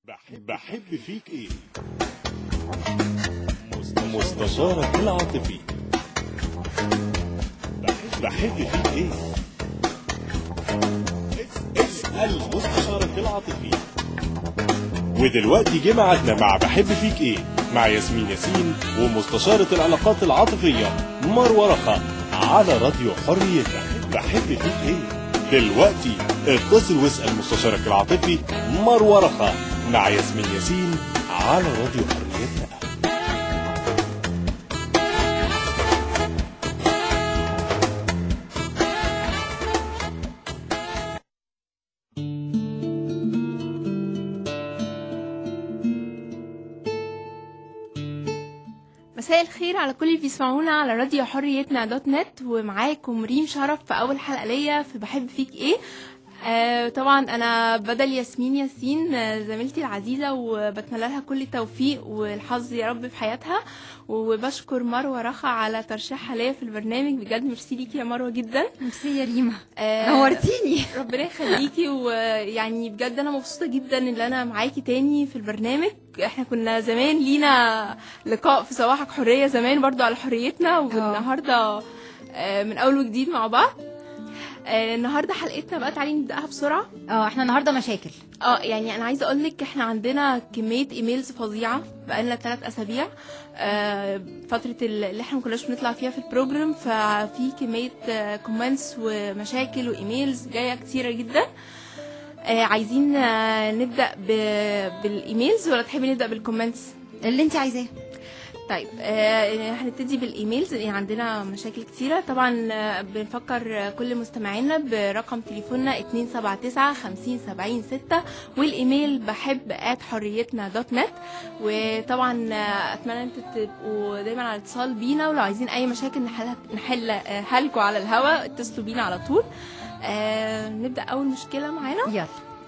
بحب, بحب فيك ايه مستشارك العاطفي بحب, بحب فيك ايه اسأل مستشارك العاطفي ودلوقتي جه ميعادنا مع بحب فيك ايه مع ياسمين ياسين ومستشارة العلاقات العاطفية مروة رخا على راديو حريتنا بحب فيك ايه دلوقتي اتصل واسأل مستشارك العاطفي مروة رخا مع ياسمين ياسين على راديو حريتنا مساء الخير على كل اللي بيسمعونا على راديو حريتنا دوت نت ومعاكم ريم شرف في اول حلقه ليا في بحب فيك ايه آه طبعا انا بدل ياسمين ياسين آه، زميلتي العزيزه وبتمنى لها كل التوفيق والحظ يا رب في حياتها وبشكر مروه رخا على ترشيحها ليا في البرنامج بجد ميرسي ليكي يا مروه جدا ميرسي يا ريما آه، نورتيني ربنا يخليكي ويعني بجد انا مبسوطه جدا ان انا معاكي تاني في البرنامج احنا كنا زمان لينا لقاء في صباحك حريه زمان برضو على حريتنا والنهارده آه، من اول وجديد مع بعض آه، النهارده حلقتنا بقى تعالي نبداها بسرعه اه احنا النهارده مشاكل اه يعني انا عايزه اقول لك احنا عندنا كميه ايميلز فظيعه بقالنا ثلاث اسابيع آه فتره ال- اللي احنا ما كناش بنطلع فيها في البروجرام ففي كميه كومنتس ومشاكل وايميلز جايه كتيره جدا آه عايزين آه نبدا ب- بالايميلز ولا تحبي نبدا بالكومنتس اللي انت عايزاه طيب آه هنبتدي بالايميلز يعني عندنا مشاكل كتيره طبعا آه، بنفكر آه، كل مستمعينا برقم تليفوننا 279 50 70 6 والايميل بحب ات حريتنا دوت نت وطبعا آه، اتمنى انتوا تبقوا دايما على اتصال بينا ولو عايزين اي مشاكل نحلها نحل حلكوا على الهوا اتصلوا بينا على طول آه نبدا اول مشكله معانا يلا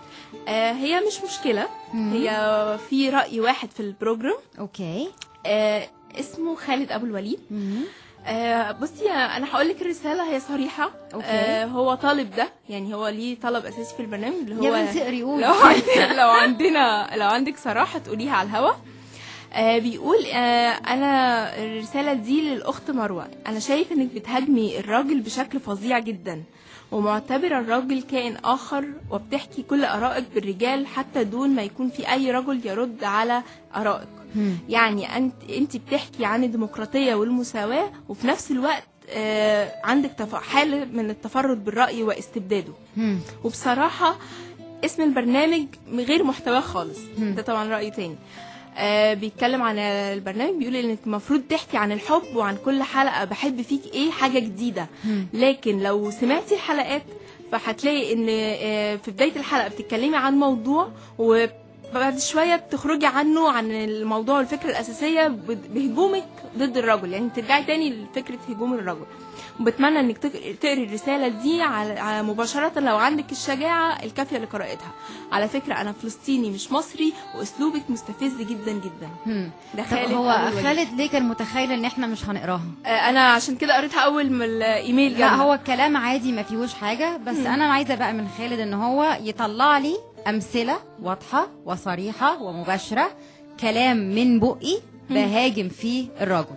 آه هي مش مشكله مم. هي في راي واحد في البروجرام اوكي آه اسمه خالد ابو الوليد مم. آه بصي انا هقول لك الرساله هي صريحه أوكي. آه هو طالب ده يعني هو ليه طلب اساسي في البرنامج اللي هو يا بنتي اقري قولي لو عندي لو عندنا لو عندك صراحه تقوليها على الهوا آه بيقول آه انا الرساله دي للاخت مروه انا شايف انك بتهاجمي الراجل بشكل فظيع جدا ومعتبره الراجل كائن اخر وبتحكي كل ارائك بالرجال حتى دون ما يكون في اي رجل يرد على ارائك مم. يعني انت انت بتحكي عن الديمقراطيه والمساواه وفي نفس الوقت آه عندك تف- حاله من التفرد بالراي واستبداده مم. وبصراحه اسم البرنامج غير محتواه خالص مم. ده طبعا راي تاني آه بيتكلم عن البرنامج بيقول انك المفروض تحكي عن الحب وعن كل حلقه بحب فيك ايه حاجه جديده مم. لكن لو سمعتي الحلقات فهتلاقي ان آه، في بدايه الحلقه بتتكلمي عن موضوع وبعد شويه بتخرجي عنه عن الموضوع والفكره الاساسيه ب- بهجومك ضد الرجل يعني ترجعي تاني لفكره هجوم الرجل وبتمنى انك تق- تقري الرساله دي على على مباشره لو عندك الشجاعه الكافيه لقراءتها على فكره انا فلسطيني مش مصري واسلوبك مستفز جدا جدا مم. ده طب خالد هو أبو الوليد. خالد ليه كان متخيل ان احنا مش هنقراها آه، انا عشان كده قريتها اول من الايميل لا جالنا. هو الكلام عادي ما فيهوش حاجه بس انا عايزه بقى من خالد ان هو يطلع لي امثله واضحه وصريحه ومباشره كلام من بقي بهاجم فيه الرجل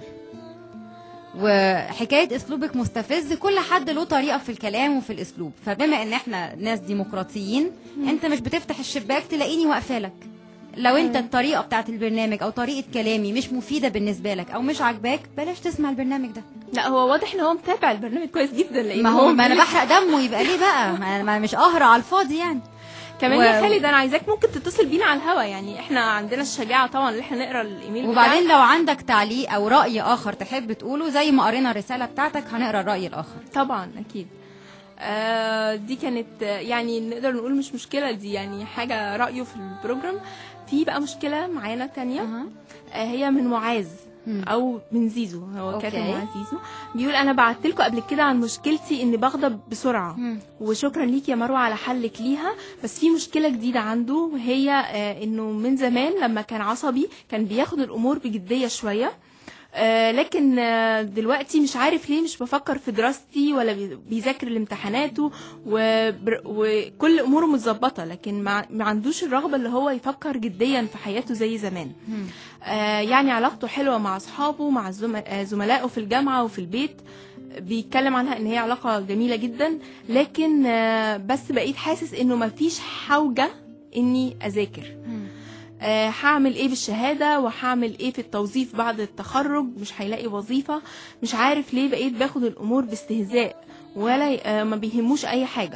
وحكايه اسلوبك مستفز كل حد له طريقه في الكلام وفي الاسلوب فبما ان احنا ناس ديمقراطيين انت مش بتفتح الشباك تلاقيني واقفه لك لو انت الطريقه بتاعت البرنامج او طريقه كلامي مش مفيده بالنسبه لك او مش عاجباك بلاش تسمع البرنامج ده لا هو واضح ان هو متابع البرنامج كويس جدا لان ما هو ما انا بيقول- بحرق دمه يبقى ليه بقى ما ما مش قهر على الفاضي يعني كمان و- يا خالد انا عايزاك ممكن تتصل بينا على الهوا يعني احنا عندنا الشجاعه طبعا ان احنا نقرا الايميل وبعدين بتاعك. لو عندك تعليق او راي اخر تحب تقوله زي ما قرينا الرساله بتاعتك هنقرا الراي الاخر طبعا اكيد آه دي كانت آه، يعني نقدر نقول مش مشكله دي يعني حاجه رايه في البروجرام في بقى مشكله معانا تانية أها. آه هي من معاذ مم. او من زيزو هو أوكي. كاتب معاذ زيزو بيقول انا بعت لكم قبل كده عن مشكلتي اني بغضب بسرعه مم. وشكرا ليك يا مروه على حلك ليها بس في مشكله جديده عنده وهي آه، انه من زمان لما كان عصبي كان بياخد الامور بجديه شويه آه لكن آه دلوقتي مش عارف ليه مش بفكر في دراستي ولا بي- بيذاكر لامتحاناته وبر- وكل اموره متظبطه لكن ما ما عندوش الرغبه اللي هو يفكر جديا في حياته زي زمان آه يعني علاقته حلوه مع اصحابه مع الزم- آه، زملائه في الجامعه وفي البيت بيتكلم عنها ان هي علاقه جميله جدا لكن آه بس بقيت حاسس انه مفيش حوجه اني اذاكر آه، هعمل ايه بالشهاده وهعمل ايه في التوظيف بعد التخرج مش هيلاقي وظيفه مش عارف ليه بقيت باخد الامور باستهزاء ولا ي- آه، ما بيهموش اي حاجه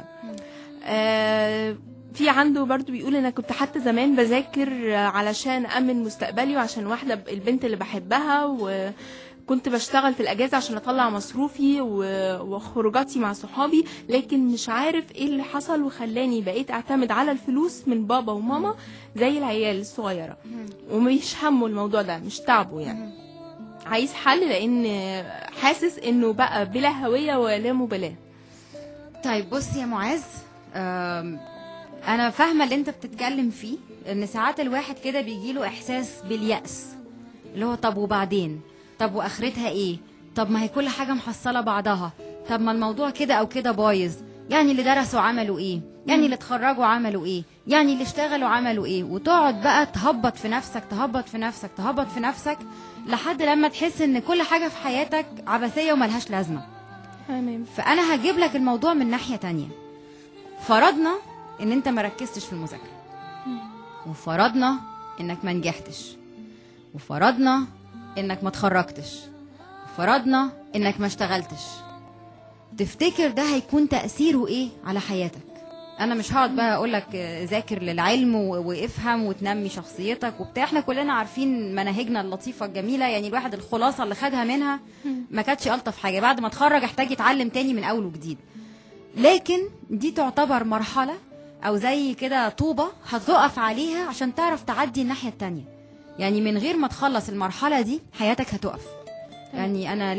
آه، في عنده برضو بيقول انا كنت حتى زمان بذاكر آه، علشان امن مستقبلي وعشان واحده ب- البنت اللي بحبها وكنت بشتغل في الاجازه عشان اطلع مصروفي و- وخروجاتي مع صحابي لكن مش عارف ايه اللي حصل وخلاني بقيت اعتمد على الفلوس من بابا وماما زي العيال الصغيره ومش همه الموضوع ده مش تعبه يعني عايز حل لان حاسس انه بقى بلا هويه ولا مبالاه طيب بص يا معاذ آم، انا فاهمه اللي انت بتتكلم فيه ان ساعات الواحد كده بيجيله احساس باليأس اللي هو طب وبعدين طب واخرتها ايه طب ما هي كل حاجه محصله بعضها طب ما الموضوع كده او كده بايظ يعني اللي درسوا عملوا ايه يعني اللي اتخرجوا عملوا ايه يعني اللي اشتغلوا عملوا ايه وتقعد بقى تهبط في نفسك تهبط في نفسك تهبط في نفسك لحد لما تحس ان كل حاجه في حياتك عبثيه وملهاش لازمه تمام فانا هجيب لك الموضوع من ناحيه تانية فرضنا ان انت ما ركزتش في المذاكره وفرضنا انك ما نجحتش وفرضنا انك ما اتخرجتش وفرضنا انك ما اشتغلتش تفتكر ده هيكون تاثيره ايه على حياتك انا مش هقعد بقى اقول لك ذاكر للعلم و- وافهم وتنمي شخصيتك وبتاع احنا كلنا عارفين مناهجنا اللطيفه الجميله يعني الواحد الخلاصه اللي خدها منها ما كانتش الطف حاجه بعد ما اتخرج احتاج يتعلم تاني من اول وجديد لكن دي تعتبر مرحله او زي كده طوبه هتقف عليها عشان تعرف تعدي الناحيه التانية يعني من غير ما تخلص المرحله دي حياتك هتقف يعني انا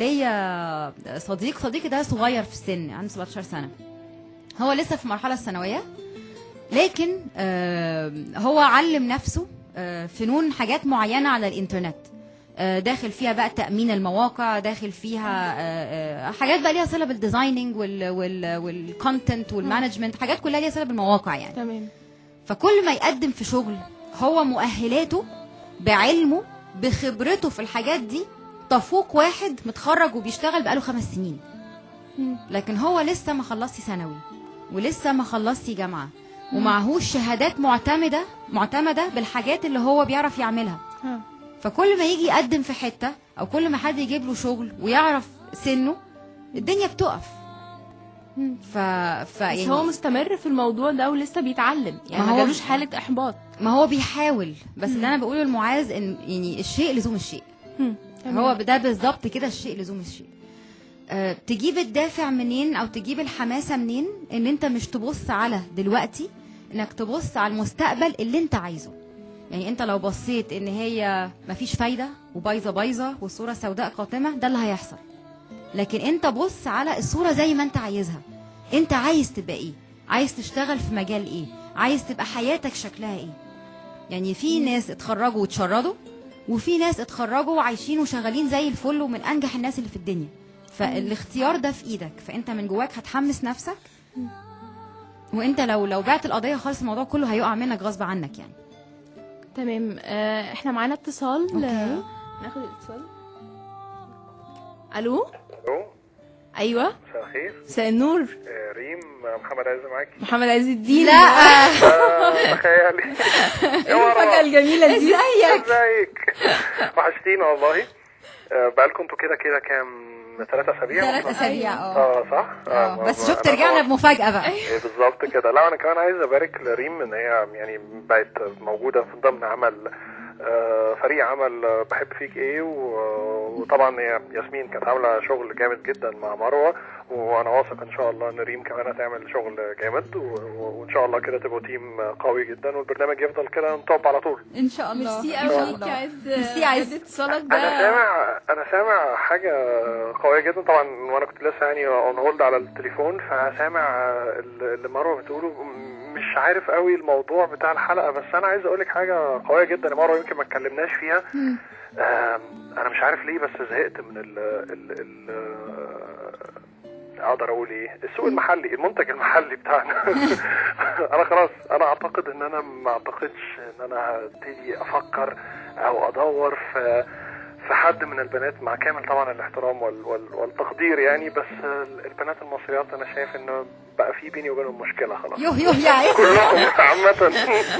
ليا صديق صديقي ده صغير في السن عنده 17 سنه هو لسه في المرحله الثانويه لكن آه، هو علم نفسه آه، فنون حاجات معينه على الانترنت آه، داخل فيها بقى تامين المواقع داخل فيها آه، آه، حاجات بقى ليها صله بالديزايننج وال وال والكونتنت والمانجمنت حاجات كلها ليها صله بالمواقع يعني تمام فكل ما يقدم في شغل هو مؤهلاته بعلمه بخبرته في الحاجات دي تفوق واحد متخرج وبيشتغل بقاله خمس سنين مم. لكن هو لسه ما خلصتي ثانوي ولسه ما خلصتي جامعه ومعهوش شهادات معتمده معتمده بالحاجات اللي هو بيعرف يعملها ها. فكل ما يجي يقدم في حته او كل ما حد يجيب له شغل ويعرف سنه الدنيا بتقف مم. ف... ف بس هو مستمر في الموضوع ده ولسه بيتعلم يعني ما ما هو- جالوش حاله احباط ما هو بيحاول بس اللي انا بقوله لمعاذ ان يعني الشيء لزوم الشيء مم. تمام. هو ده بالظبط كده الشيء لزوم الشيء أه تجيب الدافع منين او تجيب الحماسه منين ان انت مش تبص على دلوقتي انك تبص على المستقبل اللي انت عايزه يعني انت لو بصيت ان هي مفيش فايده وبايظه بايظه والصوره سوداء قاتمه ده اللي هيحصل لكن انت بص على الصوره زي ما انت عايزها انت عايز تبقى ايه عايز تشتغل في مجال ايه عايز تبقى حياتك شكلها ايه يعني في ناس اتخرجوا واتشردوا وفي ناس اتخرجوا وعايشين وشغالين زي الفل ومن انجح الناس اللي في الدنيا فالاختيار ده في ايدك فانت من جواك هتحمس نفسك وانت لو لو بعت القضيه خالص الموضوع كله هيقع منك غصب عنك يعني تمام آه احنا معانا اتصال أوكي. آه، ناخد الاتصال الو الو ايوه مساء الخير مساء النور آه، ريم آه، محمد عز معاكي محمد عز الدين لا آه، تخيلي يا المفاجاه مرة الجميله دي ازيك ازيك وحشتينا والله آه، بقالكم انتوا كده كده كام ثلاثة اسابيع ثلاث اسابيع اه اه صح اه ما- بس ما- شفت أنا رجعنا طبعاً- بمفاجاه بقى إيه بالظبط كده لا انا كمان عايز ابارك لريم ان هي يعني بقت موجوده في ضمن عمل آه، فريق عمل آه، بحب فيك ايه و- وطبعا هي ياسمين كانت عامله شغل جامد جدا مع مروه وانا واثق ان شاء الله ان ريم كمان هتعمل شغل جامد و- و- وان شاء الله كده تبقوا تيم قوي جدا والبرنامج يفضل كده نطب على طول ان شاء الله ميرسي إن شاء قوي ليك الله. يا عز ميرسي يا عز. عز اتصالك انا ده سامع انا سامع حاجه قويه جدا طبعا وانا كنت لسه يعني اون هولد على التليفون فسامع اللي مروه بتقوله مش عارف قوي الموضوع بتاع الحلقه بس انا عايز اقول لك حاجه قويه جدا يا مروه يمكن ما اتكلمناش فيها آم، انا مش عارف ليه بس زهقت من ال ال ال اقدر اقول ايه السوق المحلي المنتج المحلي بتاعنا انا خلاص انا اعتقد ان انا ما اعتقدش ان انا هبتدي افكر او ادور في في حد من البنات مع كامل طبعا الاحترام وال وال والتقدير يعني بس البنات المصريات انا شايف انه بقى في بيني وبينهم مشكله خلاص يوه يوه يا عز كلهم عامة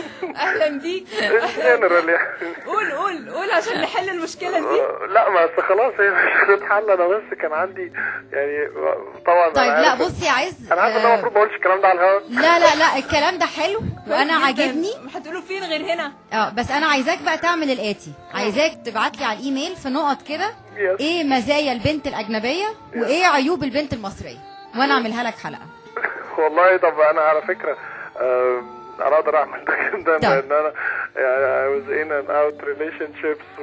اهلا بيك جنرال يعني قول قول قول عشان نحل المشكله دي لا ما أصل خلاص هي مش هتتحل انا بس كان عندي يعني طبعا طيب أنا لا عارف- بص يا عز انا عارف ان انا آه، المفروض ما اقولش الكلام ده على الهواء لا لا لا الكلام ده حلو وانا جداً. عاجبني هتقولوا فين غير هنا اه بس انا عايزاك بقى تعمل الاتي عايزاك تبعت لي على الايميل في نقط كده Yes. ايه مزايا البنت الاجنبيه وايه عيوب البنت المصريه وانا اعملها لك حلقه والله طب انا على فكره آم، انا اقدر اعمل ده جدا طيب. لان انا يعني I was in and out relationships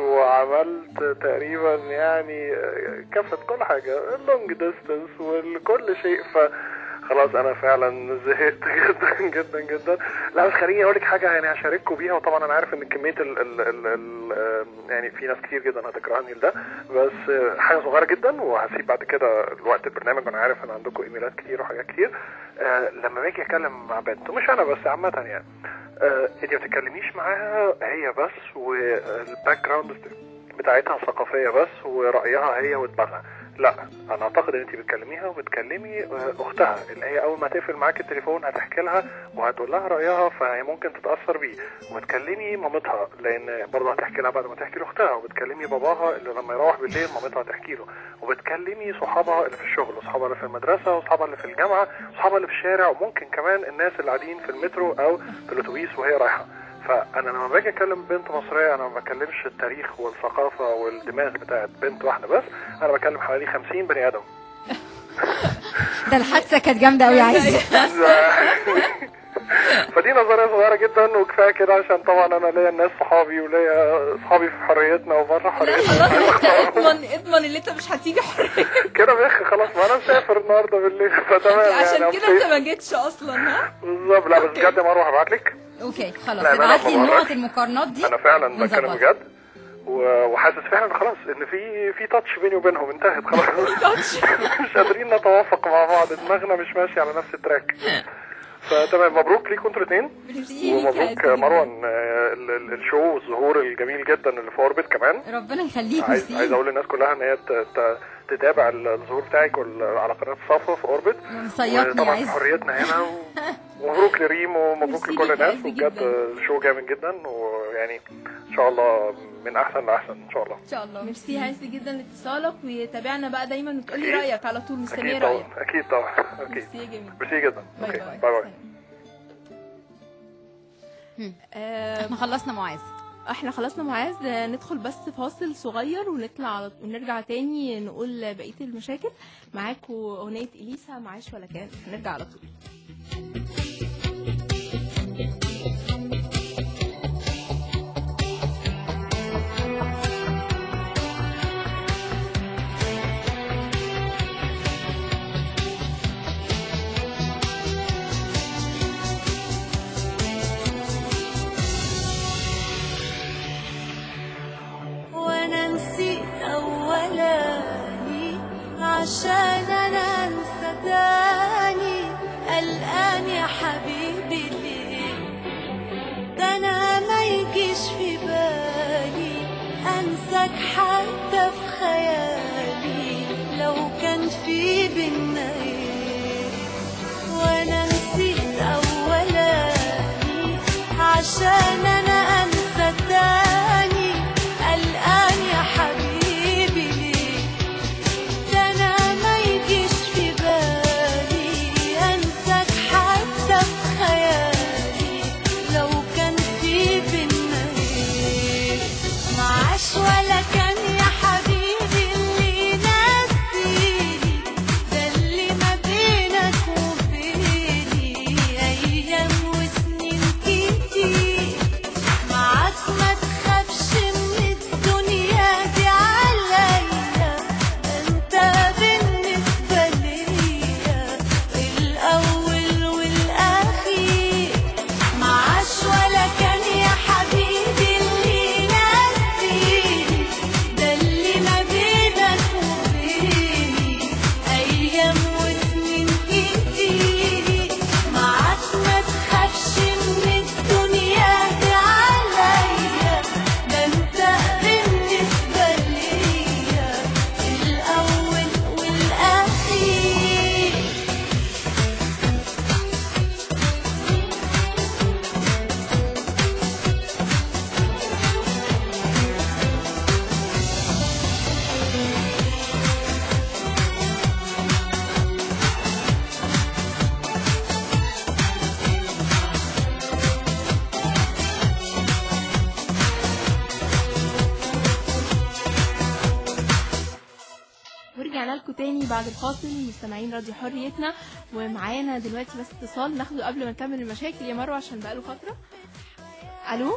وعملت تقريبا يعني آه، كافة كل حاجة long distance وكل شيء ف خلاص انا فعلا زهقت جدا جدا جدا لا بس خليني اقول لك حاجه يعني هشارككم بيها وطبعا انا عارف ان كميه ال ال ال ال آم، يعني في ناس كتير جدا هتكرهني لده بس آه، حاجه صغيره جدا وهسيب بعد كده وقت البرنامج وانا عارف ان عندكم ايميلات كتير وحاجات كتير آه، لما باجي اتكلم مع بنت ومش انا بس عامه يعني آه، انت ما بتتكلميش معاها هي بس والباك جراوند بتاعتها ثقافيه بس ورايها هي ودماغها لا انا اعتقد ان انت بتكلميها وبتكلمي آه، اختها اللي هي اول ما تقفل معاك التليفون هتحكي لها وهتقول لها رايها فهي ممكن تتاثر بيه وتكلمي مامتها لان برضه هتحكي لها بعد ما تحكي لاختها وبتكلمي باباها اللي لما يروح بالليل مامتها هتحكي له وبتكلمي صحابها اللي في الشغل وصحابها اللي في المدرسه وصحابها اللي في الجامعه وصحابها اللي في الشارع وممكن كمان الناس اللي قاعدين في المترو او في الاتوبيس وهي رايحه فانا لما باجي اكلم بنت مصريه انا ما بكلمش التاريخ والثقافه والدماغ بتاعت بنت واحده بس انا بكلم حوالي 50 بني ادم ده الحادثه كانت جامده قوي يا عز فدي نظريه صغيره جدا وكفايه كده عشان طبعا انا ليا الناس صحابي وليا صحابي في حريتنا وبره لا حريتنا خلاص انت اضمن اضمن اللي انت مش هتيجي حريه كده بخ خلاص ما انا مسافر النهارده بالليل فتمام يعني عشان كده انت أمسك. ما جيتش اصلا ها بالظبط لا بس بجد يا مروه هبعت لك اوكي خلاص لا، لا، ابعت لي ما النقط بعرفش. المقارنات دي انا فعلا بتكلم ونظبطها. بجد و- وحاسس فعلا خلاص ان في في تاتش بيني وبينهم انتهت خلاص مش قادرين نتوافق مع بعض دماغنا مش ماشيه على نفس التراك فتمام مبروك ليكم انتوا الاثنين ميرسي ليك يا ومبروك عز مروان آه، ال- ال- الشو والظهور الجميل جدا اللي في اوربت كمان ربنا يخليك عايز ميرسي. عايز اقول للناس كلها ان هي ت- ت- تتابع ال- الظهور بتاعك وال- على قناه صفا في اوربت مصيطني يا طبعا عز حريتنا هنا و- ومبروك لريم ومبروك ميرسي لكل ليك يا الناس عز وبجد جداً. شو جامد جدا ويعني ان شاء الله من احسن لاحسن ان شاء الله ان شاء الله ميرسي يا عز جدا لاتصالك وتابعنا بقى دايما وتقولي أكيد. رايك على طول مستنيه اكيد طبعا رايك اكيد طبعا اكيد ميرسي يا جميل ميرسي جدا باي اوكي باي باي باي آه، احنا خلصنا معاذ احنا خلصنا معاذ آه، ندخل بس فاصل صغير ونطلع على ونرجع تاني نقول بقيه المشاكل معاكم اغنيه اليسا معاش ولا كان هنرجع على طول وانا نسيت اولاني عشان انا انسى تاني قلقان يا حبيبي ليه ده انا ما يجيش في بالي انساك حتى في خيالي لو كان في بينا ايه وانا نسيت اولاني عشان انا انسى تاني قلقان يا حبيبي ليه ده انا ما يجيش في بالي انساك حتى في خيالي لو كان في بينا ايه معاش ولا كان يا حبيبي اللي ناسيني ده اللي ما ورجعنا لكم تاني بعد الفاصل مستمعين راديو حريتنا ومعانا دلوقتي بس اتصال ناخده قبل ما نكمل المشاكل يا مروه عشان بقاله فتره الو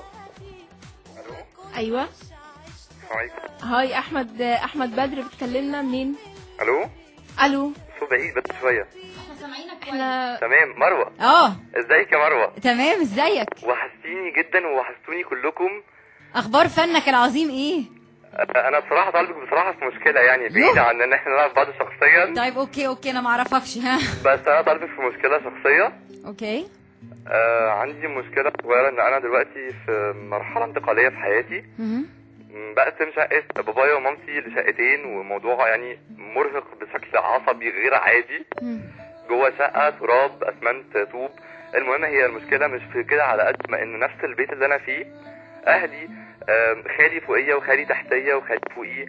الو ايوه هاي هاي احمد احمد بدر بتكلمنا منين الو الو صوت بعيد بس شويه احنا تمام مروه اه ازيك يا مروه تمام ازيك وحشتيني جدا ووحشتوني كلكم اخبار فنك العظيم ايه انا بصراحه طالبك بصراحه في مشكله يعني بعيده عن ان احنا نعرف بعض شخصيا طيب اوكي اوكي انا ما اعرفكش ها بس انا طالبك في مشكله شخصيه اوكي آه عندي مشكله صغيره ان انا دلوقتي في مرحله انتقاليه في حياتي مهم. م، بقسم شقه بابايا ومامتي لشقتين وموضوع يعني مرهق بشكل عصبي غير عادي مم. جوه شقه تراب اسمنت طوب المهم هي المشكله مش في كده على قد ما ان نفس البيت اللي انا فيه اهلي آم، خالي فوقيه وخالي تحتيه وخالي فوقيه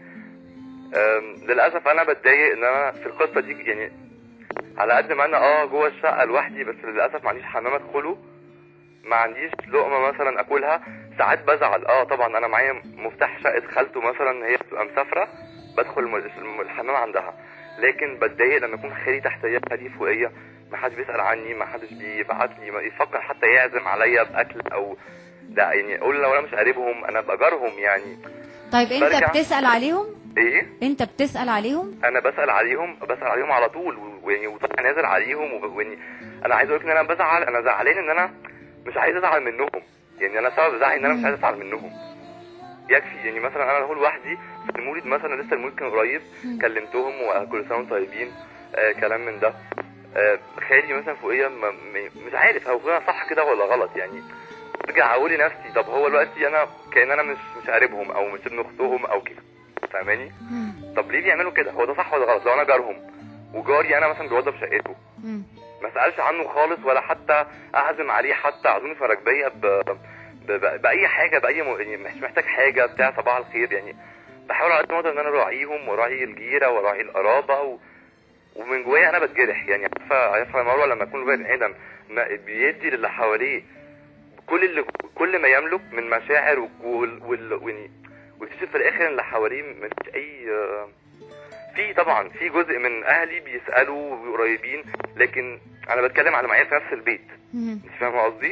آم، للاسف انا بتضايق ان انا في القصه دي يعني على قد ما انا اه جوه الشقه لوحدي بس للاسف ما عنديش حمام ادخله ما عنديش لقمه مثلا اكلها ساعات بزعل اه طبعا انا معايا مفتاح شقه خالته مثلا هي بتبقى مسافره بدخل الم- الحمام عندها لكن بتضايق لما يكون خالي تحتيه خالي فوقيه ما حدش بيسال عني ما حدش بيبعت لي ما يفكر حتى يعزم عليا باكل او ده يعني اقول لو انا مش قريبهم انا بجارهم يعني طيب انت برجع. بتسال عليهم ايه انت بتسال عليهم انا بسال عليهم بسال عليهم على طول و- ويعني وطبعا نازل عليهم و- ويعني انا عايز اقول لك ان انا بزعل انا زعلان ان انا مش عايز ازعل منهم يعني انا سبب زعلي ان انا مش عايز ازعل منهم يكفي يعني مثلا انا هو لوحدي في المولد مثلا لسه المولد كان قريب كلمتهم وكل سنه وانتم طيبين آه كلام من ده آه خالي مثلا فوقيه ما- م- مش عارف هو انا صح كده ولا غلط يعني برجع اقول لنفسي طب هو دلوقتي انا كان انا مش مش قريبهم او مش ابن اختهم او كده فاهماني مم. طب ليه بيعملوا كده هو ده صح ولا غلط لو انا جارهم وجاري انا مثلا بيوضب شقته مم. ما اسالش عنه خالص ولا حتى اعزم عليه حتى اعزمه في ركبيه ب... ب... ب... باي حاجه باي م... يعني مش محتاج حاجه بتاع صباح الخير يعني بحاول على قد ما اقدر ان انا اراعيهم واراعي الجيره واراعي القرابه و... ومن جوايا انا بتجرح يعني عارفه عارفه يا مروه لما يكون بني ادم ما بيدي للي حواليه كل اللي كل ما يملك من مشاعر وال... وال... وال... ويكتشف في الاخر ان اللي حواليه مفيش اي آه، في طبعا في جزء من اهلي بيسالوا وقريبين لكن انا بتكلم على معايا في نفس البيت مم. انت فاهمه قصدي؟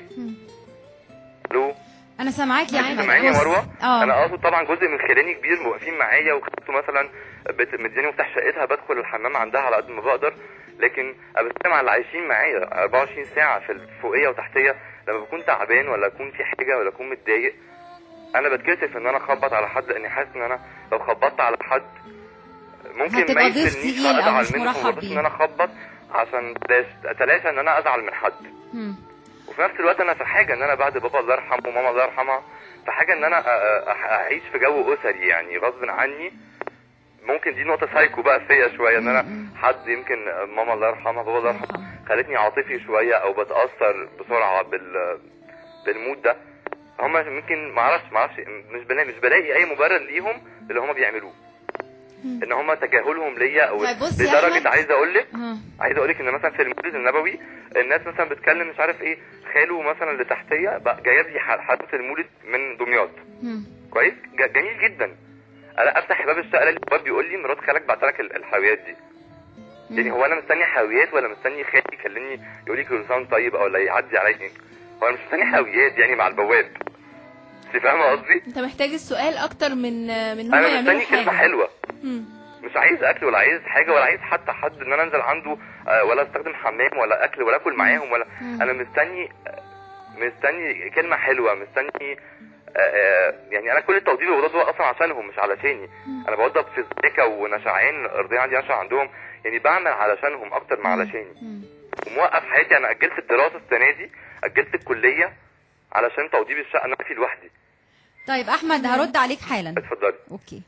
الو انا سامعاك يا احمد سامعيني يا بص. مروه؟ اه انا اقصد طبعا جزء من خلاني كبير واقفين معايا وخدته مثلا بت- مديني مفتاح شقتها بدخل الحمام عندها على قد ما بقدر لكن انا بتكلم على اللي عايشين معايا 24 ساعه في الفوقيه وتحتيه لما بكون تعبان ولا اكون في حاجه ولا اكون متضايق انا بتكسف ان انا اخبط على حد لاني حاسس ان انا لو خبطت على حد ممكن ما هتبقى ضيف يسلنيش تقيل أو ازعل مش منه مرحب فما بيه. ان انا اخبط عشان تلاش- اتلاشى ان انا ازعل من حد مم. وفي نفس الوقت انا في حاجه ان انا بعد بابا الله يرحمه وماما الله يرحمها في حاجه ان انا أ- أ- اعيش في جو اسري يعني غصب عني ممكن دي نقطه سايكو بقى فيا شويه ان انا حد يمكن ماما الله يرحمها بابا الله يرحمها خلتني عاطفي شويه او بتاثر بسرعه بال بالمود ده هما ممكن ما اعرفش ما اعرفش مش بلاقي مش بلاقي اي مبرر ليهم اللي هما بيعملوه ان هما تجاهلهم ليا او طيب بص يا أحمد. لدرجه عايز اقول لك ها. عايز اقول لك ان مثلا في المولد النبوي الناس مثلا بتكلم مش عارف ايه خاله مثلا اللي تحتيه بقى جايب لي ح- حدث المولد من دمياط مم. كويس ج- جميل جدا انا افتح باب الشقه الاقي الباب بيقول لي مرات خالك بعت لك ال- الحاويات دي يعني هو انا مستني حاويات ولا مستني خالي يكلمني يقول لي كل سنه وأنت طيب او لا يعدي عليا إيه؟ هو انا مش مستني حاويات يعني مع البواب انت فاهمه قصدي انت محتاج السؤال اكتر من من هم انا يعملوا مستني كلمه حاجه حلوه مم. مش عايز اكل ولا عايز حاجه ولا عايز حتى حد ان انا انزل عنده آه، ولا استخدم حمام ولا اكل ولا اكل معاهم ولا انا مستني آه، مستني كلمه حلوه مستني آه، آه، يعني انا كل التوضيب اللي بوضبه اصلا عشانهم مش علشاني انا بوضب في الزكا ونشعان الارضيه عندي نشع عندهم يعني بعمل علشانهم اكتر ما علشاني مم. وموقف حياتي انا اجلت الدراسه السنه دي اجلت الكليه علشان توضيب الشقه انا فيه لوحدي طيب احمد هرد عليك حالا اتفضلي اوكي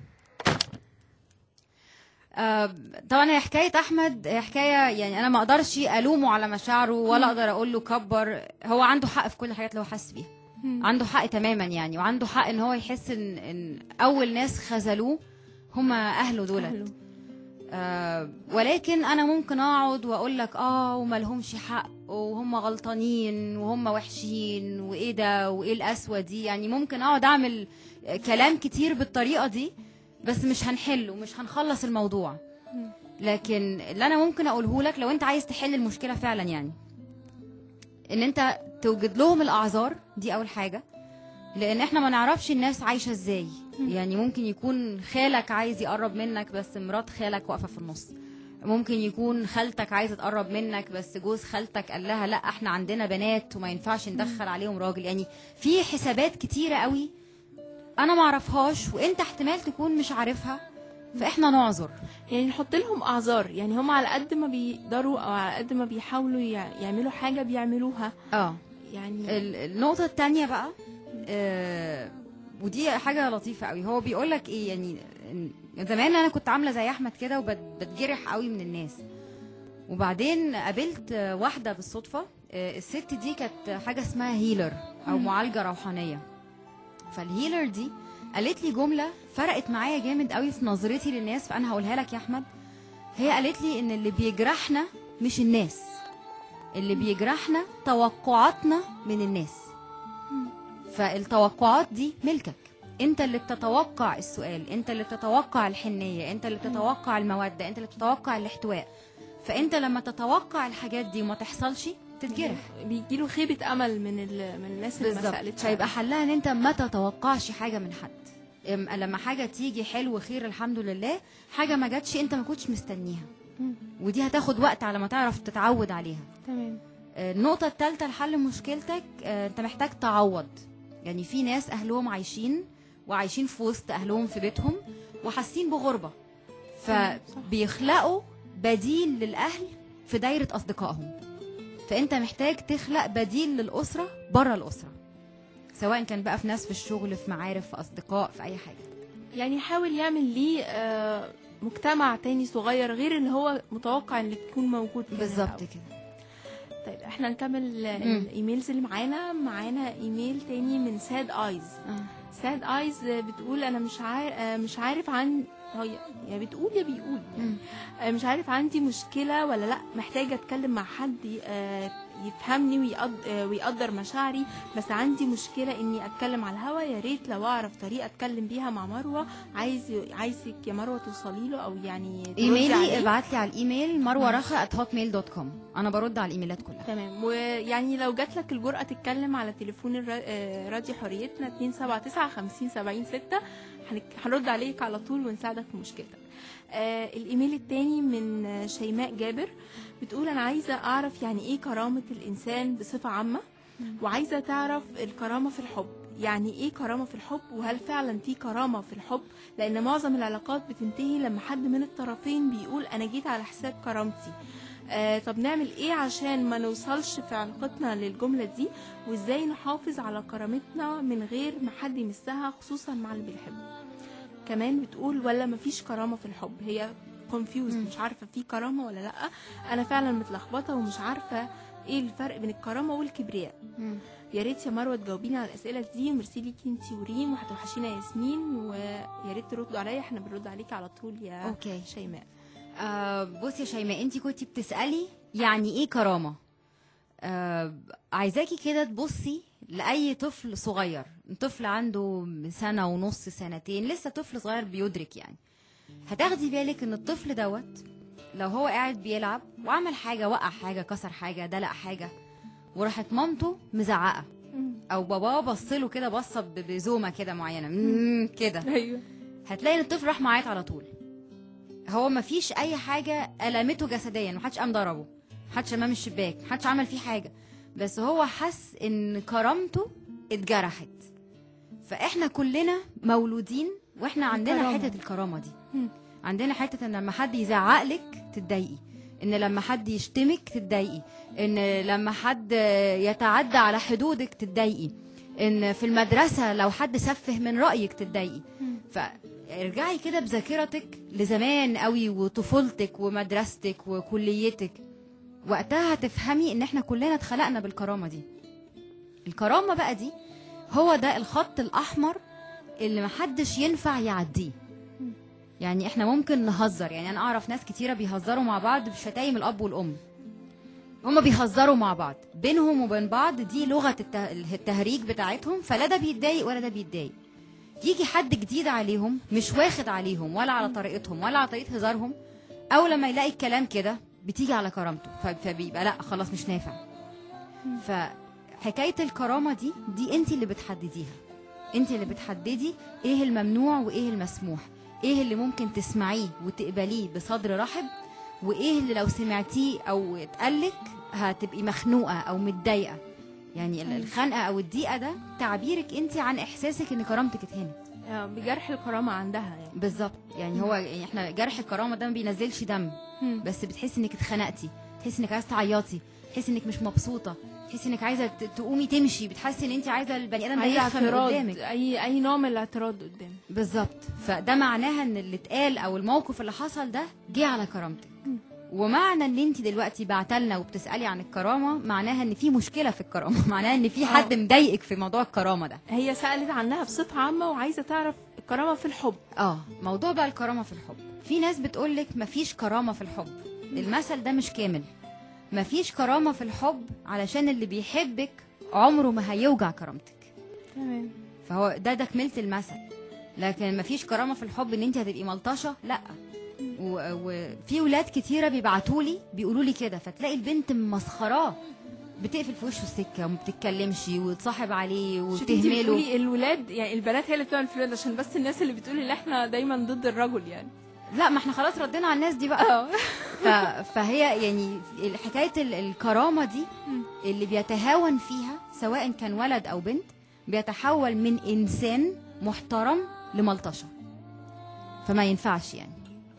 آه، طبعا هي حكايه احمد هي حكايه يعني انا ما اقدرش الومه على مشاعره ولا اقدر اقول له كبر هو عنده حق في كل الحاجات اللي هو حاسس بيها عنده حق تماما يعني وعنده حق ان هو يحس ان ان اول ناس خذلوه هما اهله دولت أهله. آه ولكن انا ممكن اقعد واقول لك اه وما لهمش حق وهم غلطانين وهم وحشين وايه ده وايه القسوه دي يعني ممكن اقعد اعمل كلام كتير بالطريقه دي بس مش هنحله مش هنخلص الموضوع لكن اللي انا ممكن اقوله لك لو انت عايز تحل المشكله فعلا يعني ان انت توجد لهم الاعذار دي اول حاجه لان احنا ما نعرفش الناس عايشه ازاي يعني ممكن يكون خالك عايز يقرب منك بس مرات خالك واقفه في النص ممكن يكون خالتك عايزه تقرب منك بس جوز خالتك قال لها لا احنا عندنا بنات وما ينفعش ندخل عليهم راجل يعني في حسابات كتيره قوي انا ما اعرفهاش وانت احتمال تكون مش عارفها فاحنا نعذر يعني نحط لهم اعذار يعني هم على قد ما بيقدروا او على قد ما بيحاولوا يع- يعملوا حاجه بيعملوها اه يعني ال- النقطة التانية بقى آه ودي حاجة لطيفة قوي هو بيقول لك ايه يعني إن- زمان انا كنت عاملة زي احمد كده وبتجرح قوي من الناس وبعدين قابلت آه، واحدة بالصدفة آه، الست دي كانت حاجة اسمها هيلر او معالجة روحانية فالهيلر دي قالت لي جملة فرقت معايا جامد قوي في نظرتي للناس فانا هقولها لك يا احمد هي قالت لي ان اللي بيجرحنا مش الناس اللي بيجرحنا توقعاتنا من الناس فالتوقعات دي ملكك انت اللي بتتوقع السؤال انت اللي بتتوقع الحنية انت اللي بتتوقع المودة انت اللي بتتوقع الاحتواء فانت لما تتوقع الحاجات دي وما تحصلش تتجرح بيجيله خيبه امل من ال... من الناس اللي ما بالظبط سالتش فيبقى حلها ان انت ما تتوقعش حاجه من حد إم- لما حاجه تيجي حلو خير الحمد لله حاجه ما جاتش انت ما كنتش مستنيها مم. ودي هتاخد وقت على ما تعرف تتعود عليها تمام آه، النقطه الثالثه لحل مشكلتك آه، انت محتاج تعوض يعني في ناس اهلهم عايشين وعايشين في وسط اهلهم في بيتهم وحاسين بغربه فبيخلقوا بديل للاهل في دايره اصدقائهم فانت محتاج تخلق بديل للاسره بره الاسره سواء كان بقى في ناس في الشغل في معارف في اصدقاء في اي حاجه يعني يحاول يعمل ليه آه، مجتمع تاني صغير غير اللي هو متوقع ان تكون موجود كده بالظبط الأول. كده طيب احنا نكمل آه، مم. الايميلز اللي معانا معانا ايميل تاني من ساد ايز ساد ايز بتقول انا مش عارف مش عارف عن هي يا بتقول يا بيقول مم. آه، مش عارف عندي مشكله ولا لا محتاجه اتكلم مع حد آه، يفهمني ويقد- آه، ويقدر مشاعري بس عندي مشكله اني اتكلم على الهوا يا ريت لو اعرف طريقه اتكلم بيها مع مروه عايز عايزك يا مروه توصلي له او يعني تردي ايميلي عليه. ابعت لي على الايميل مروه رخا @hotmail.com انا برد على الايميلات كلها تمام ويعني لو جات لك الجرأة تتكلم على تليفون الر- آه، راديو حريتنا 279 50 70 6 هنك- هنرد عليك على طول ونساعدك في مشكلتك آه الايميل التاني من آه، شيماء جابر بتقول انا عايزه اعرف يعني ايه كرامه الانسان بصفه عامه وعايزه تعرف الكرامه في الحب يعني ايه كرامه في الحب وهل فعلا في كرامه في الحب لان معظم العلاقات بتنتهي لما حد من الطرفين بيقول انا جيت على حساب كرامتي آه طب نعمل ايه عشان ما نوصلش في علاقتنا للجمله دي وازاي نحافظ على كرامتنا من غير ما حد يمسها خصوصا مع اللي بنحبه كمان بتقول ولا مفيش كرامه في الحب هي كونفيوز مش عارفه في كرامه ولا لا انا فعلا متلخبطه ومش عارفه ايه الفرق بين الكرامه والكبرياء يا ريت يا مروه تجاوبيني على الاسئله دي وميرسي ليكي انتي وريم وهتوحشينا ياسمين ويا ريت تردوا عليا احنا بنرد عليكي على طول يا أوكي. شيماء آه بصي يا شيماء انت كنتي بتسالي يعني ايه كرامه آه عايزاكي كده تبصي لاي طفل صغير طفل عنده سنه ونص سنتين لسه طفل صغير بيدرك يعني هتاخدي بالك ان الطفل دوت لو هو قاعد بيلعب وعمل حاجه وقع حاجه كسر حاجه دلق حاجه وراحت مامته مزعقه او باباه بصله كده بصه ب- بزومه كده معينه مم، كده ايوه هتلاقي ان الطفل راح معيط على طول هو ما فيش اي حاجه المته جسديا محدش قام ضربه محدش امام الشباك محدش عمل فيه حاجه بس هو حس ان كرامته اتجرحت فاحنا كلنا مولودين واحنا عندنا الكرامة. حته الكرامه دي مم. عندنا حته ان لما حد يزعق لك تتضايقي ان لما حد يشتمك تتضايقي ان لما حد يتعدى على حدودك تتضايقي ان في المدرسه لو حد سفه من رايك تتضايقي فارجعي كده بذاكرتك لزمان قوي وطفولتك ومدرستك وكليتك وقتها هتفهمي ان احنا كلنا اتخلقنا بالكرامه دي الكرامه بقى دي هو ده الخط الاحمر اللي محدش ينفع يعديه يعني احنا ممكن نهزر يعني انا اعرف ناس كتيره بيهزروا مع بعض بشتايم الاب والام هما بيهزروا مع بعض بينهم وبين بعض دي لغه الته- التهريج بتاعتهم فلا ده بيتضايق ولا ده بيتضايق يجي حد جديد عليهم مش واخد عليهم ولا على طريقتهم ولا على طريقه هزارهم او لما يلاقي الكلام كده بتيجي على كرامته ف- فبيبقى لا خلاص مش نافع فحكايه الكرامه دي دي انت اللي بتحدديها انت اللي بتحددي ايه الممنوع وايه المسموح ايه اللي ممكن تسمعيه وتقبليه بصدر رحب وايه اللي لو سمعتيه او اتقالك هتبقي مخنوقه او متضايقه يعني ال- الخنقه او الضيقه ده تعبيرك انت عن احساسك ان كرامتك اتهانت آه، بجرح الكرامه عندها يعني بالظبط يعني هو يعني احنا جرح الكرامه ده ما بينزلش دم مم. بس بتحسي انك اتخنقتي تحسي انك عايزه تعيطي تحسي انك مش مبسوطه تحسي انك عايزه ت- تقومي تمشي بتحسي ان انت عايزه البني ادم ده اي يفهم اللي اعتراض قدامك اي اي نوع من الاعتراض قدام بالظبط فده معناها ان اللي اتقال او الموقف اللي حصل ده جه على كرامتك ومعنى ان انت دلوقتي بعتلنا وبتسالي عن الكرامه معناها ان في مشكله في الكرامه معناها ان في حد مضايقك في موضوع الكرامه ده هي سالت عنها بصفه عامه وعايزه تعرف الكرامه في الحب اه موضوع بقى الكرامه في الحب في ناس بتقولك مفيش كرامه في الحب المثل ده مش كامل مفيش كرامه في الحب علشان اللي بيحبك عمره ما هيوجع كرامتك تمام فهو ده ده كملة المثل لكن مفيش كرامه في الحب ان انت هتبقي ملطشه لا و- وفي ولاد كتيره بيبعتوا لي بيقولوا لي كده فتلاقي البنت مسخراه بتقفل في وشه السكه وما بتتكلمش وتصاحب عليه شوفي انت وتهمله بتقولي الولاد يعني البنات هي اللي بتعمل في الولاد عشان بس الناس اللي بتقول ان احنا دايما ضد الرجل يعني لا ما احنا خلاص ردينا على الناس دي بقى ف... فهي يعني حكايه ال- الكرامه دي اللي بيتهاون فيها سواء كان ولد او بنت بيتحول من انسان محترم لملطشه فما ينفعش يعني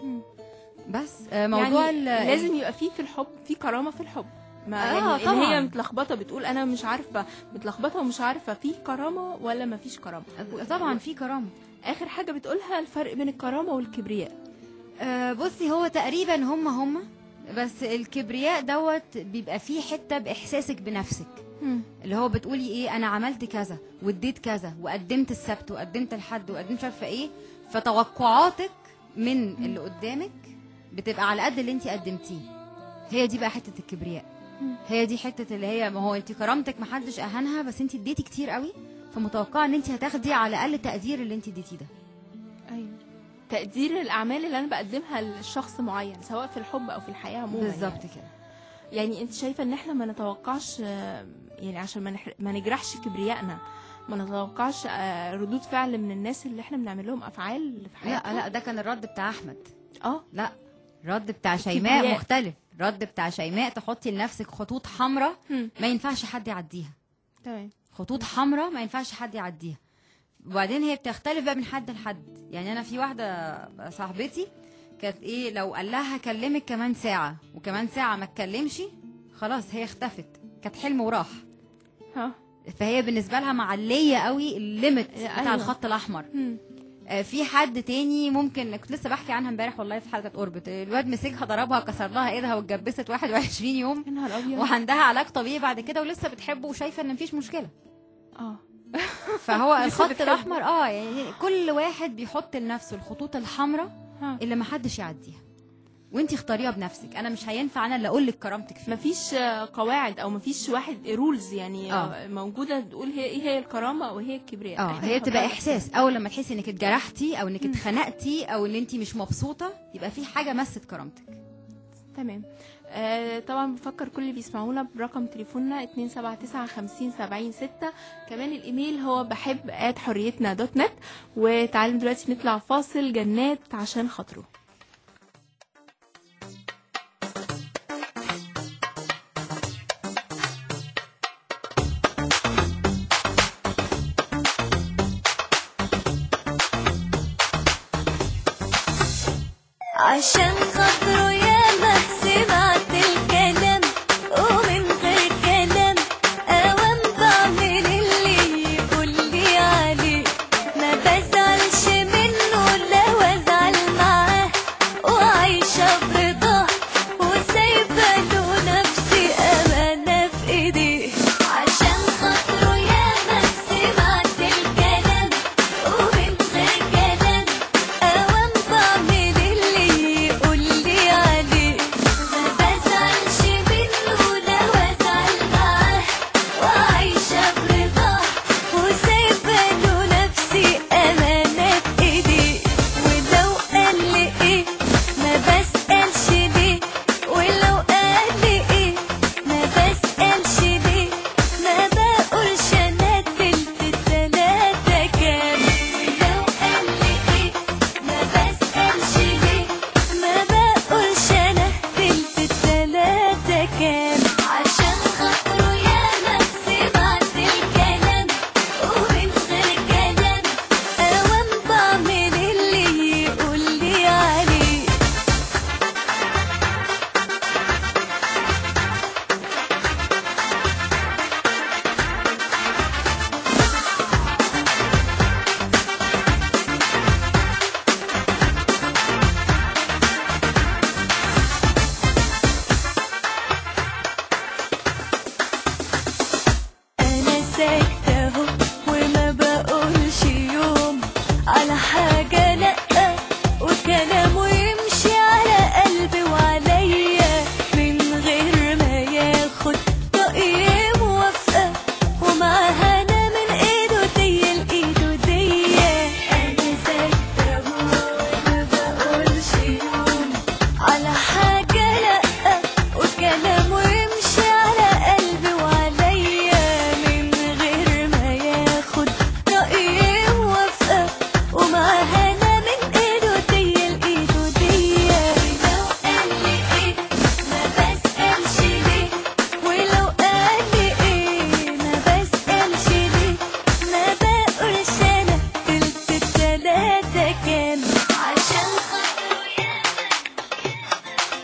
بس آه، موضوع يعني ال- لازم يبقى فيه في الحب في كرامه في الحب ما آه، يعني ان طبعاً. هي متلخبطه بتقول انا مش عارفه متلخبطه ومش عارفه في كرامه ولا ما فيش كرامه طبعا في كرامه اخر حاجه بتقولها الفرق بين الكرامه والكبرياء آه، بصي هو تقريبا هم هم بس الكبرياء دوت بيبقى فيه حته باحساسك بنفسك اللي هو بتقولي ايه انا عملت كذا واديت كذا وقدمت السبت وقدمت الحد وقدمت مش عارفه ايه فتوقعاتك من اللي قدامك بتبقى على قد اللي انت قدمتيه هي دي بقى حته الكبرياء هي دي حته اللي هي ما هو انت كرامتك محدش اهانها بس انت اديتي كتير قوي فمتوقعه ان انت هتاخدي على الاقل تقدير اللي انت اديتيه ده ايوه تقدير الاعمال اللي انا بقدمها لشخص معين سواء في الحب او في الحياه عموما بالظبط يعني. كده يعني انت شايفه ان احنا ما نتوقعش آه، يعني عشان ما, نحر... ما نجرحش كبريائنا ما نتوقعش آه، ردود فعل من الناس اللي احنا بنعمل لهم افعال في لا حياتنا لا ده كان الرد بتاع احمد اه لا الرد بتاع شيماء الكبرياء. مختلف الرد بتاع شيماء تحطي لنفسك خطوط حمراء هم. ما ينفعش حد يعديها تمام خطوط حمراء ما ينفعش حد يعديها وبعدين هي بتختلف بقى من حد لحد يعني انا في واحده صاحبتي كانت ايه لو قال لها هكلمك كمان ساعه وكمان ساعه ما اتكلمش خلاص هي اختفت كانت حلم وراح ها فهي بالنسبه لها معليه قوي الليمت بتاع أيوة. الخط الاحمر هم. آه، في حد تاني ممكن كنت لسه بحكي عنها امبارح والله في حلقه اوربت الواد مسكها ضربها كسر لها ايدها واتجبست 21 يوم يا نهار ابيض وعندها علاج طبيعي بعد كده ولسه بتحبه وشايفه ان مفيش مشكله اه فهو لسه الخط بتحبه. الاحمر اه يعني كل واحد بيحط لنفسه الخطوط الحمراء ها. اللي محدش يعديها وانت اختاريها بنفسك انا مش هينفع انا اللي اقول لك كرامتك فين مفيش آه، قواعد او مفيش واحد رولز يعني آه. آه. موجوده تقول هي ايه هي الكرامه او هي الكبرياء اه إحنا هي بنحطها بتبقى لنفسنا. احساس اول لما تحسي انك اتجرحتي او انك اتخنقتي او ان انت مش مبسوطه يبقى في حاجه مست كرامتك تمام آه طبعا بفكر كل اللي بيسمعونا برقم تليفوننا 279 50 70 6 كمان الايميل هو بحب ات حريتنا دوت نت وتعالوا دلوقتي نطلع فاصل جنات عشان خاطره عشان خاطره يا ما سمعت الكلام ومن غير كلام اوام بعمل اللي يقول لي عليه ما بزعلش منه لو ازعل معاه وعايشه برضاه وسايبه له نفسي امانه في ايديه عشان خاطره يا ما سمعت الكلام ومن غير كلام اوام بعمل اللي يقول لي على حاجة لأ وكلامه يمشي على قلبي وعليا من غير ما ياخد رأيي موافقة ومعاها أنا من إيده دي لإيده دي أنا ساكتة ما بقولش يوم على حاجة لأ وكلامه يمشي على قلبي وعليا من غير ما ياخد رأيي موافقة ومعاها أنا من إيده دي لإيده دي ولو قال لي إيه ما بسألش ليه ولو قال لي إيه ما بسألش ليه ما بقولش أنا تلت التلاتة كام عشان خاطره ياما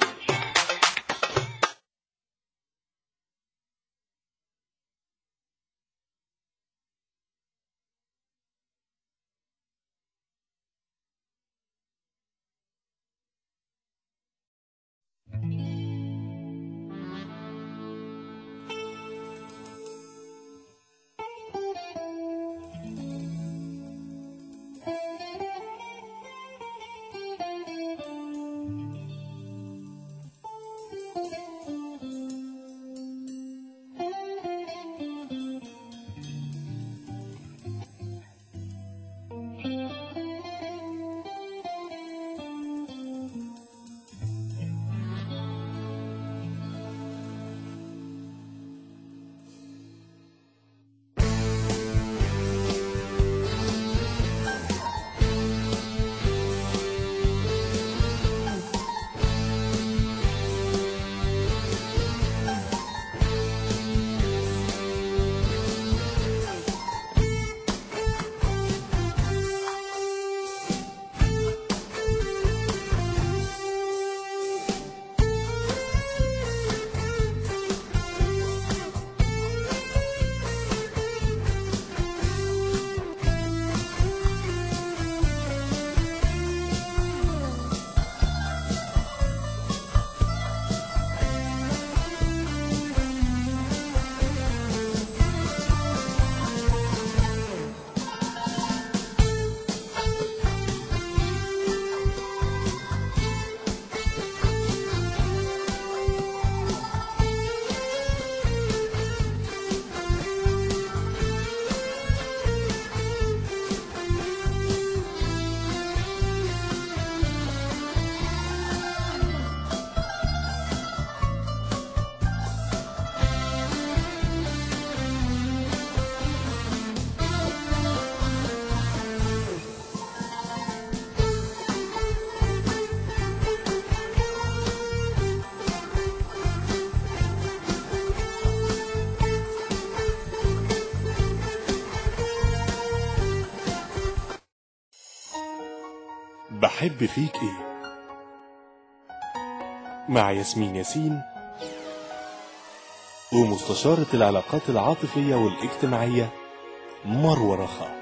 بحب فيك ايه مع ياسمين ياسين ومستشارة العلاقات العاطفية والاجتماعية مروة رخا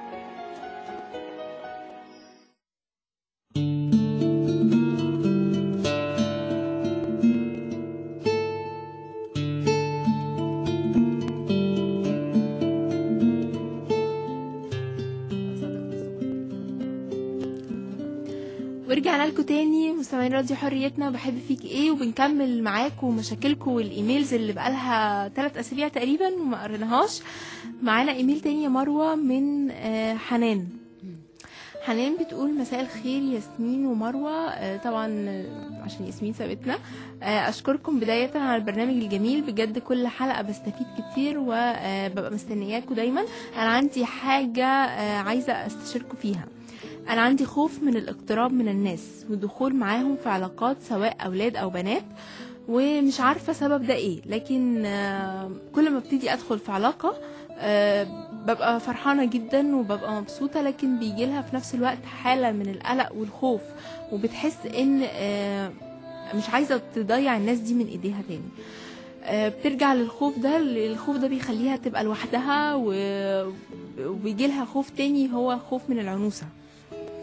ورجعنا لكم تاني مستمعين راديو حريتنا بحب فيك ايه وبنكمل معاكم مشاكلكم والايميلز اللي بقالها ثلاث اسابيع تقريبا وما قريناهاش معانا ايميل تاني يا مروه من آه، حنان حنان بتقول مساء الخير ياسمين ومروه آه، طبعا آه، عشان ياسمين سابتنا آه، اشكركم بدايه على البرنامج الجميل بجد كل حلقه بستفيد كتير وببقى مستنياكم دايما انا عندي حاجه آه، عايزه استشيركم فيها انا عندي خوف من الاقتراب من الناس والدخول معاهم في علاقات سواء اولاد او بنات ومش عارفه سبب ده ايه لكن آه، كل ما ابتدي ادخل في علاقه آه، ببقى فرحانه جدا وببقى مبسوطه لكن بيجي لها في نفس الوقت حاله من القلق والخوف وبتحس ان آه، مش عايزه تضيع الناس دي من ايديها تاني آه، بترجع للخوف ده الخوف ده بيخليها تبقى لوحدها و- وبيجي لها خوف تاني هو خوف من العنوسه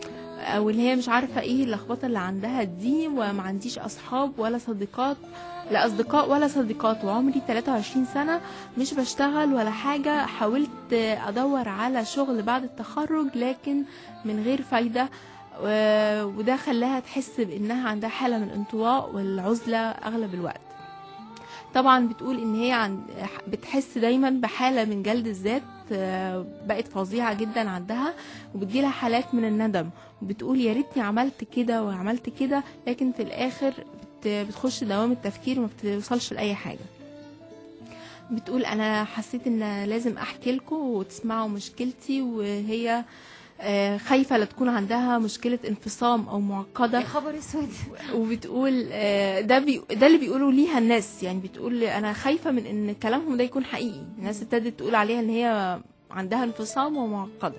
او اللي هي مش عارفه ايه اللخبطه اللي عندها دي وما عنديش اصحاب ولا صديقات لا اصدقاء ولا صديقات وعمري 23 سنه مش بشتغل ولا حاجه حاولت ادور على شغل بعد التخرج لكن من غير فايده و- وده خلاها تحس بانها عندها حاله من الانطواء والعزله اغلب الوقت طبعا بتقول ان هي عن بتحس دايما بحاله من جلد الذات آه، بقت فظيعه جدا عندها وبتجيلها حالات من الندم وبتقول يا ريتني عملت كده وعملت كده لكن في الاخر بت- بتخش دوام التفكير وما بتوصلش لاي حاجه بتقول انا حسيت ان لازم احكي لكم وتسمعوا مشكلتي وهي آه، خايفه لا تكون عندها مشكله انفصام او معقده يا خبر اسود وبتقول آه، ده بي ده اللي بيقولوا ليها الناس يعني بتقول انا خايفه من ان كلامهم ده يكون حقيقي الناس ابتدت تقول عليها ان هي عندها انفصام ومعقده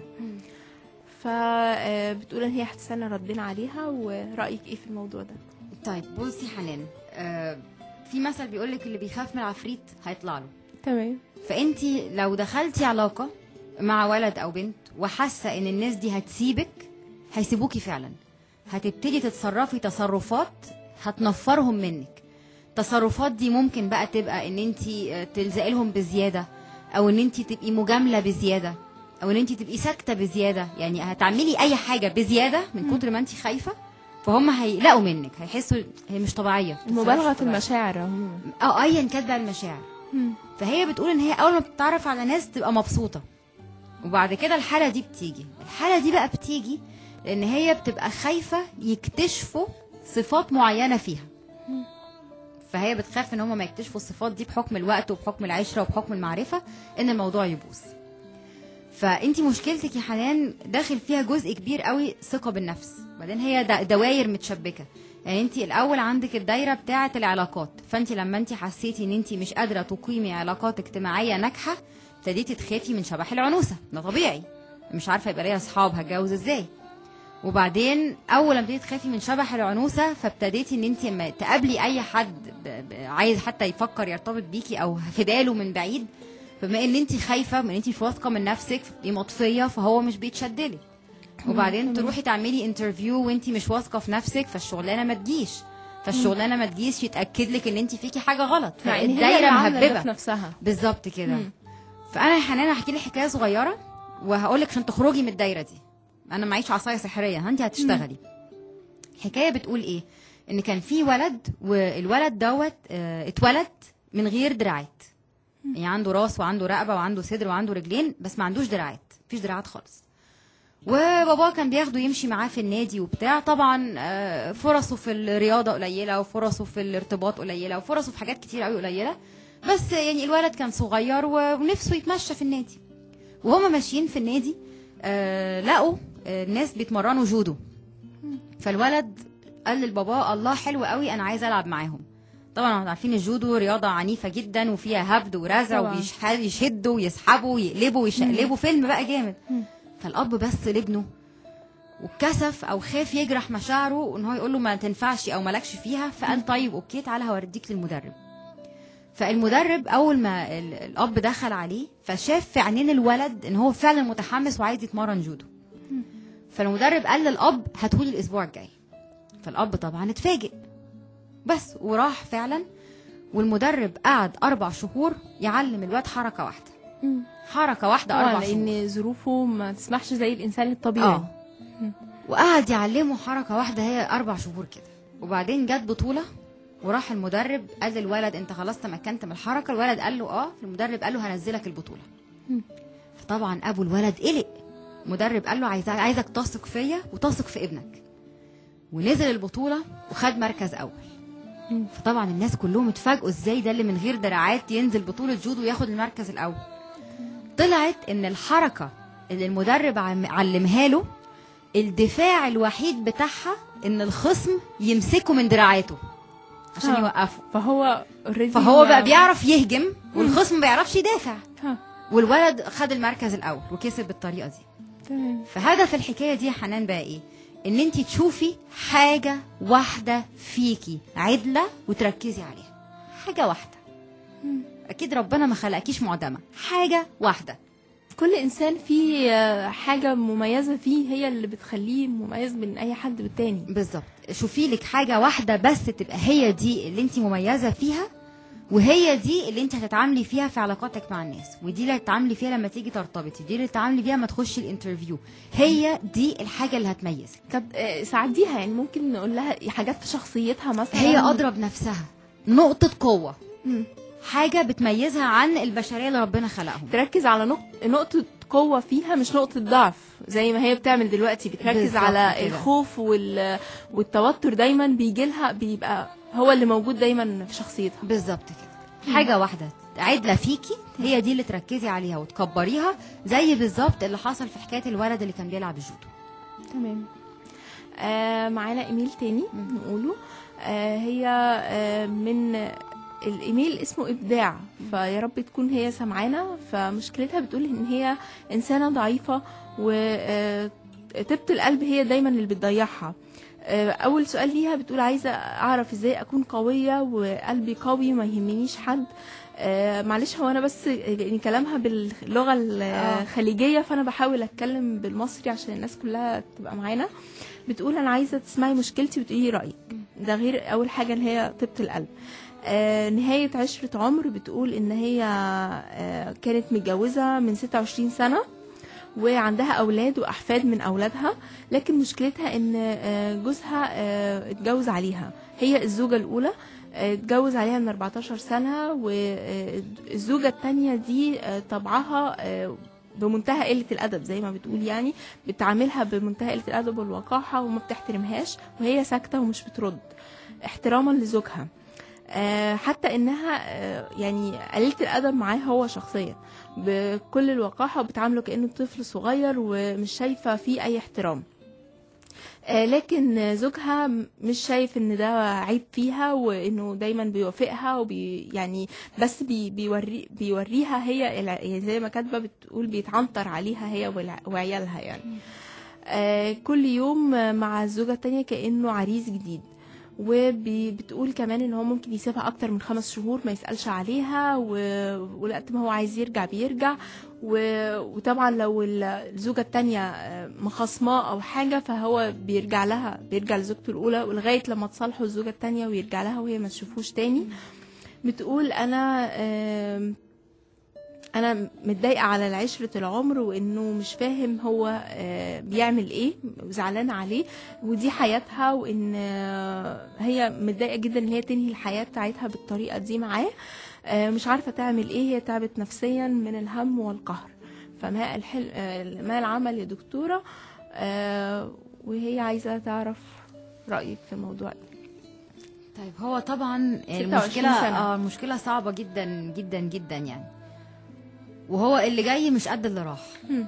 فبتقول ان هي هتستنى ردنا عليها ورايك ايه في الموضوع ده طيب بصي حنان آه في مثل بيقول لك اللي بيخاف من العفريت هيطلع له تمام فانت لو دخلتي علاقه مع ولد او بنت وحاسه ان الناس دي هتسيبك هيسيبوكي فعلا هتبتدي تتصرفي تصرفات هتنفرهم منك التصرفات دي ممكن بقى تبقى ان انت تلزقي لهم بزياده او ان انت تبقي مجامله بزياده او ان انت تبقي ساكته بزياده يعني هتعملي اي حاجه بزياده من كتر ما انت خايفه فهم هيلاقوا منك هيحسوا هي مش طبيعيه المبالغه في طبيعية. المشاعر عموما اه ايا كانت بقى المشاعر فهي بتقول ان هي اول ما بتتعرف على ناس تبقى مبسوطه وبعد كده الحاله دي بتيجي الحاله دي بقى بتيجي لان هي بتبقى خايفه يكتشفوا صفات معينه فيها فهي بتخاف ان هم ما يكتشفوا الصفات دي بحكم الوقت وبحكم العشره وبحكم المعرفه ان الموضوع يبوظ فانت مشكلتك يا حنان داخل فيها جزء كبير قوي ثقه بالنفس بعدين هي د- دواير متشبكه يعني انت الاول عندك الدايره بتاعه العلاقات فانت لما انت حسيتي ان انت مش قادره تقيمي علاقات اجتماعيه ناجحه ابتديتي تخافي من شبح العنوسه ده طبيعي مش عارفه يبقى ليا اصحاب هتجوز ازاي وبعدين اول ما ابتديتي تخافي من شبح العنوسه فابتديتي ان انت لما تقابلي اي حد ب... ب... عايز حتى يفكر يرتبط بيكي او في باله من بعيد بما ان انت خايفه بما ان انت مش واثقه من نفسك دي مطفيه فهو مش بيتشدلك وبعدين تروحي تعملي انترفيو وانت مش واثقه في نفسك فالشغلانه ما تجيش فالشغلانه ما تجيش يتاكد لك ان انت فيكي حاجه غلط مع ان هي فالدايره اللي عاملة ده في مهببه نفسها بالظبط كده فانا يا حنان هحكي لك حكايه صغيره وهقول لك عشان تخرجي من الدايره دي انا معيش عصايه سحريه ها انت هتشتغلي الحكايه بتقول ايه ان كان في ولد والولد دوت اه اتولد من غير دراعات يعني عنده راس وعنده رقبه وعنده صدر وعنده رجلين بس ما عندوش دراعات مفيش دراعات خالص وباباه كان بياخده يمشي معاه في النادي وبتاع طبعا آه، فرصه في الرياضه قليله وفرصه في الارتباط قليله وفرصه في حاجات كتير قوي قليله بس يعني الولد كان صغير ونفسه يتمشى في النادي وهما ماشيين في النادي آه لقوا آه الناس بيتمرنوا جودو فالولد قال لباباه الله حلو قوي انا عايز العب معاهم طبعا احنا عارفين الجودو رياضه عنيفه جدا وفيها هبد ورزع طبعاً. ويشدوا ويسحبوا ويقلبوا ويشقلبوا فيلم بقى جامد فالاب بس لابنه واتكسف او خاف يجرح مشاعره وان هو يقول له ما تنفعش او مالكش فيها فقال طيب اوكي تعالى هوريك للمدرب فالمدرب اول ما ال- الاب دخل عليه فشاف في عينين الولد ان هو فعلا متحمس وعايز يتمرن جودو فالمدرب قال للاب هاتهولي الاسبوع الجاي فالاب طبعا اتفاجئ بس وراح فعلا والمدرب قعد اربع شهور يعلم الواد حركه واحده حركه واحده طبعا اربع شهور لان ظروفه ما تسمحش زي الانسان الطبيعي اه وقعد يعلمه حركه واحده هي اربع شهور كده وبعدين جت بطوله وراح المدرب قال للولد انت خلاص تمكنت من الحركه الولد قال له اه المدرب قال له هنزلك البطوله فطبعا ابو الولد قلق المدرب قال له عايز عايزك تثق فيا وتثق في ابنك ونزل البطوله وخد مركز اول فطبعا الناس كلهم اتفاجئوا ازاي ده اللي من غير دراعات ينزل بطوله جودو وياخد المركز الاول طلعت ان الحركه اللي المدرب عم- علمها له الدفاع الوحيد بتاعها ان الخصم يمسكه من دراعاته عشان ها. يوقفه فهو already فهو ما- بقى بيعرف يهجم والخصم ما بيعرفش يدافع ها. والولد خد المركز الاول وكسب بالطريقه دي تمام فهدف الحكايه دي يا حنان بقى ايه ان انت تشوفي حاجه واحده فيكي عدله وتركزي عليها حاجه واحده اكيد ربنا ما خلقكيش معدمه حاجه واحده كل انسان فيه آه، حاجه مميزه فيه هي اللي بتخليه مميز من اي حد بالتاني بالظبط شوفي لك حاجه واحده بس تبقى هي دي اللي انت مميزه فيها وهي دي اللي انت هتتعاملي فيها في علاقاتك مع الناس ودي اللي هتتعاملي فيها لما تيجي ترتبطي دي اللي هتتعاملي فيها لما تخشي الانترفيو هي دي الحاجه اللي هتميزك طب آه، ساعديها يعني ممكن نقول لها حاجات في شخصيتها مثلا هي اضرب نفسها نقطه قوه مم. حاجه بتميزها عن البشريه اللي ربنا خلقهم تركز على نقطة, نقطة قوة فيها مش نقطة ضعف زي ما هي بتعمل دلوقتي بتركز بالظبط على كده. الخوف وال... والتوتر دايما بيجي لها بيبقى هو اللي موجود دايما في شخصيتها بالظبط كده حاجه واحده عدله فيكي هي دي اللي تركزي عليها وتكبريها زي بالظبط اللي حصل في حكايه الولد اللي كان بيلعب الجودو تمام آه معانا ايميل تاني نقوله آه هي آه من الايميل اسمه ابداع فيا رب تكون هي سمعانا فمشكلتها بتقول ان هي انسانه ضعيفه وطيبه القلب هي دايما اللي بتضيعها آه، اول سؤال ليها بتقول عايزه اعرف ازاي اكون قويه وقلبي قوي وما يهمنيش حد آه، معلش هو انا بس يعني كلامها باللغه الخليجيه فانا بحاول اتكلم بالمصري عشان الناس كلها تبقى معانا بتقول انا عايزه تسمعي مشكلتي وتقولي رايك ده غير اول حاجه اللي هي طيبه القلب آه نهايه عشره عمر بتقول ان هي آه كانت متجوزه من 26 سنه وعندها اولاد واحفاد من اولادها لكن مشكلتها ان آه، جوزها آه، اتجوز عليها هي الزوجه الاولى آه، اتجوز عليها من 14 سنه والزوجه الثانيه دي آه، طبعها آه، بمنتهى قله الادب زي ما بتقول يعني بتعاملها بمنتهى قله الادب والوقاحه وما بتحترمهاش وهي ساكته ومش بترد احتراما لزوجها آه، حتى انها آه، يعني قليله الادب معاه هو شخصيا بكل الوقاحه وبتعامله كانه طفل صغير ومش شايفه فيه اي احترام آه، لكن زوجها م- مش شايف ان ده عيب فيها وانه دايما بيوافقها وبي يعني بس بي بيوري بيوريها هي الع- يعني زي ما كاتبه بتقول بيتعنطر عليها هي والع- وعيالها يعني آه، كل يوم آه، مع الزوجة التانية كأنه عريس جديد وبتقول كمان ان هو ممكن يسيبها اكتر من خمس شهور ما يسألش عليها و- ووقت ما هو عايز يرجع بيرجع و- وطبعا لو ال- الزوجة التانية آه، مخاصماه او حاجة فهو بيرجع لها بيرجع لزوجته الاولى ولغاية لما تصالحوا الزوجة التانية ويرجع لها وهي ما تشوفوش تاني بتقول انا آم، انا متضايقه على العشره العمر وانه مش فاهم هو آه، بيعمل ايه وزعلانه عليه ودي حياتها وان آه، هي متضايقه جدا ان هي تنهي الحياه بتاعتها بالطريقه دي معاه آه، مش عارفه تعمل ايه هي تعبت نفسيا من الهم والقهر فما الحل... آه، ما العمل يا دكتوره آه، وهي عايزه تعرف رايك في الموضوع ده طيب هو طبعا 26 المشكله سنة. اه المشكله صعبه جدا جدا جدا يعني وهو اللي جاي مش قد اللي راح مم.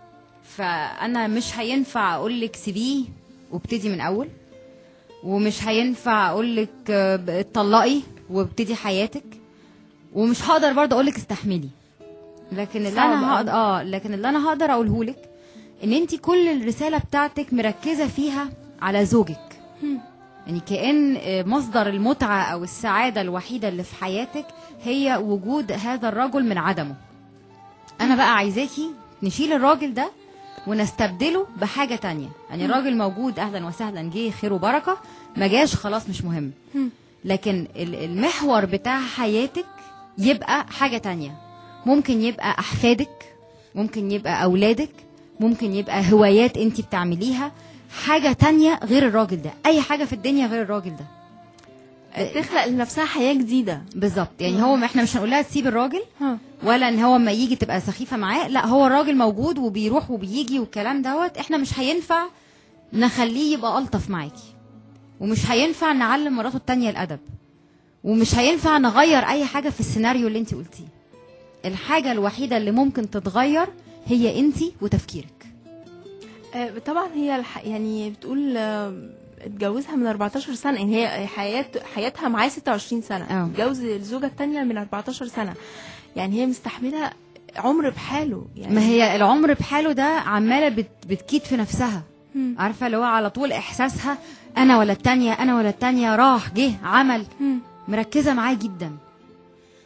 فانا مش هينفع اقول لك سيبيه وابتدي من اول ومش هينفع اقول لك اتطلقي وابتدي حياتك ومش هقدر برضه اقول لك استحملي لكن اللي صعب انا أوي. هقدر اه لكن اللي انا هقدر اقوله لك ان انت كل الرساله بتاعتك مركزه فيها على زوجك يعني كأن آه، مصدر المتعة أو السعادة الوحيدة اللي في حياتك هي وجود هذا الرجل من عدمه أنا بقى عايزاكي نشيل الراجل ده ونستبدله بحاجة تانية يعني الراجل موجود أهلا وسهلا جه خير وبركة ما جاش خلاص مش مهم لكن ال- المحور بتاع حياتك يبقى حاجة تانية ممكن يبقى أحفادك ممكن يبقى أولادك ممكن يبقى هوايات انت بتعمليها حاجة تانية غير الراجل ده أي حاجة في الدنيا غير الراجل ده تخلق لنفسها حياه جديده بالظبط يعني هو ما احنا مش هنقول لها تسيب الراجل ها ولا ان هو اما يجي تبقى سخيفه معاه لا هو الراجل موجود وبيروح وبيجي والكلام دوت احنا مش هينفع نخليه يبقى الطف معاكي ومش هينفع نعلم مراته التانية الادب ومش هينفع نغير اي حاجه في السيناريو اللي انت قلتيه الحاجه الوحيده اللي ممكن تتغير هي انت وتفكيرك آه، طبعا هي الح... يعني بتقول آه، اتجوزها من 14 سنه يعني هي حياة حياتها معاه 26 سنه اه. اتجوز الزوجه الثانيه من 14 سنه يعني هي مستحمله عمر بحاله يعني ما هي العمر بحاله ده عماله بت... بتكيد في نفسها مم. عارفه اللي هو على طول احساسها انا ولا التانية انا ولا التانية راح جه عمل مم. مركزه معاه جدا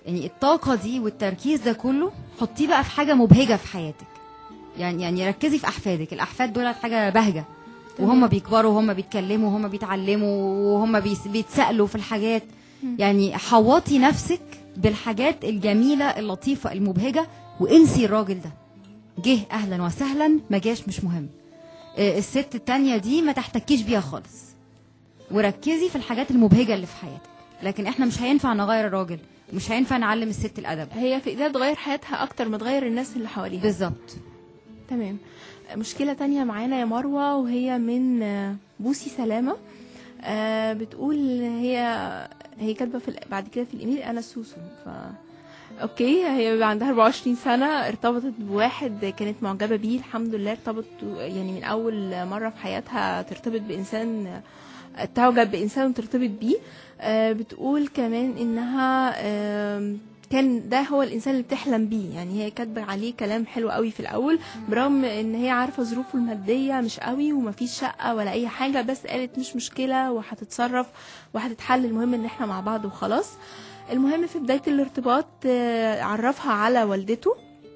يعني الطاقه دي والتركيز ده كله حطيه بقى في حاجه مبهجه في حياتك يعني يعني ركزي في احفادك الاحفاد دول حاجه بهجه وهم بيكبروا وهم بيتكلموا وهم بيتعلموا وهم بيس- بيتسالوا في الحاجات يعني حوطي نفسك بالحاجات الجميله اللطيفه المبهجه وانسي الراجل ده جه اهلا وسهلا ما جاش مش مهم آه، الست التانية دي ما تحتكيش بيها خالص وركزي في الحاجات المبهجه اللي في حياتك لكن احنا مش هينفع نغير الراجل مش هينفع نعلم الست الادب هي في ايديها تغير حياتها اكتر ما تغير الناس اللي حواليها بالظبط تمام مشكلة تانية معانا يا مروة وهي من آه، بوسي سلامة آه، بتقول هي هي كاتبة في ال- بعد كده في الإيميل أنا سوسو ف اوكي هي بيبقى عندها 24 سنة ارتبطت بواحد كانت معجبة بيه الحمد لله ارتبط يعني من أول مرة في حياتها ترتبط بإنسان تعجب بإنسان وترتبط بيه آه، بتقول كمان إنها آم، كان ده هو الانسان اللي بتحلم بيه يعني هي كاتبه عليه كلام حلو قوي في الاول برغم ان هي عارفه ظروفه الماديه مش قوي ومفيش شقه ولا اي حاجه بس قالت مش مشكله وهتتصرف وهتتحل المهم ان احنا مع بعض وخلاص المهم في بدايه الارتباط آه، عرفها على والدته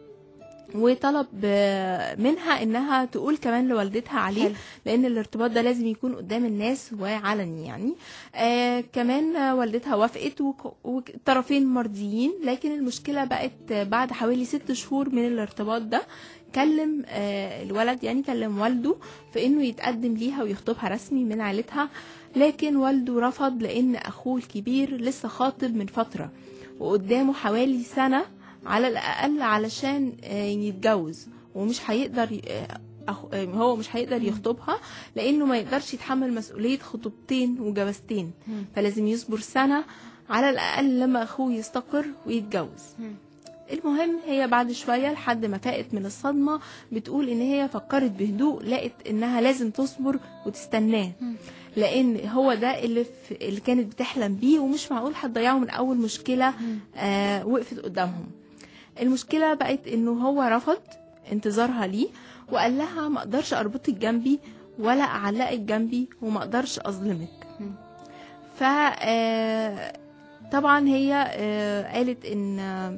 وطلب آه، منها انها تقول كمان لوالدتها عليه حلو. لان الارتباط ده لازم يكون قدام الناس وعلني يعني آه كمان آه، والدتها وافقت وك- والطرفين مرضيين لكن المشكله بقت آه، بعد حوالي ست شهور من الارتباط ده كلم آه الولد يعني كلم والده في انه يتقدم ليها ويخطبها رسمي من عيلتها لكن والده رفض لان اخوه الكبير لسه خاطب من فتره وقدامه حوالي سنه على الاقل علشان آه، يتجوز ومش هيقدر ي- آه، أخ... آه، هو مش هيقدر يخطبها لانه ما يقدرش يتحمل مسؤوليه خطوبتين وجوازتين فلازم يصبر سنه على الاقل لما اخوه يستقر ويتجوز المهم هي بعد شويه لحد ما فاقت من الصدمه بتقول ان هي فكرت بهدوء لقت انها لازم تصبر وتستناه لان هو ده اللي في اللي كانت بتحلم بيه ومش معقول هتضيعه من اول مشكله آه وقفت قدامهم المشكله بقت انه هو رفض انتظارها ليه وقال لها ما اقدرش اربطك جنبي ولا اعلقك جنبي وما اقدرش اظلمك ف آه، طبعا هي آه، قالت ان آه،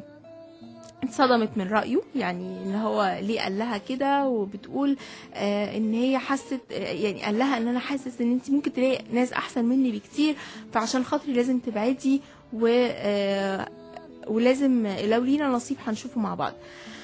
اتصدمت من رأيه يعني ان هو ليه قال لها كده وبتقول آه ان هي حست آه، يعني قال لها ان انا حاسس ان انت ممكن تلاقي ناس احسن مني بكتير فعشان خاطري لازم تبعدي و آه ولازم لو لينا نصيب هنشوفه مع بعض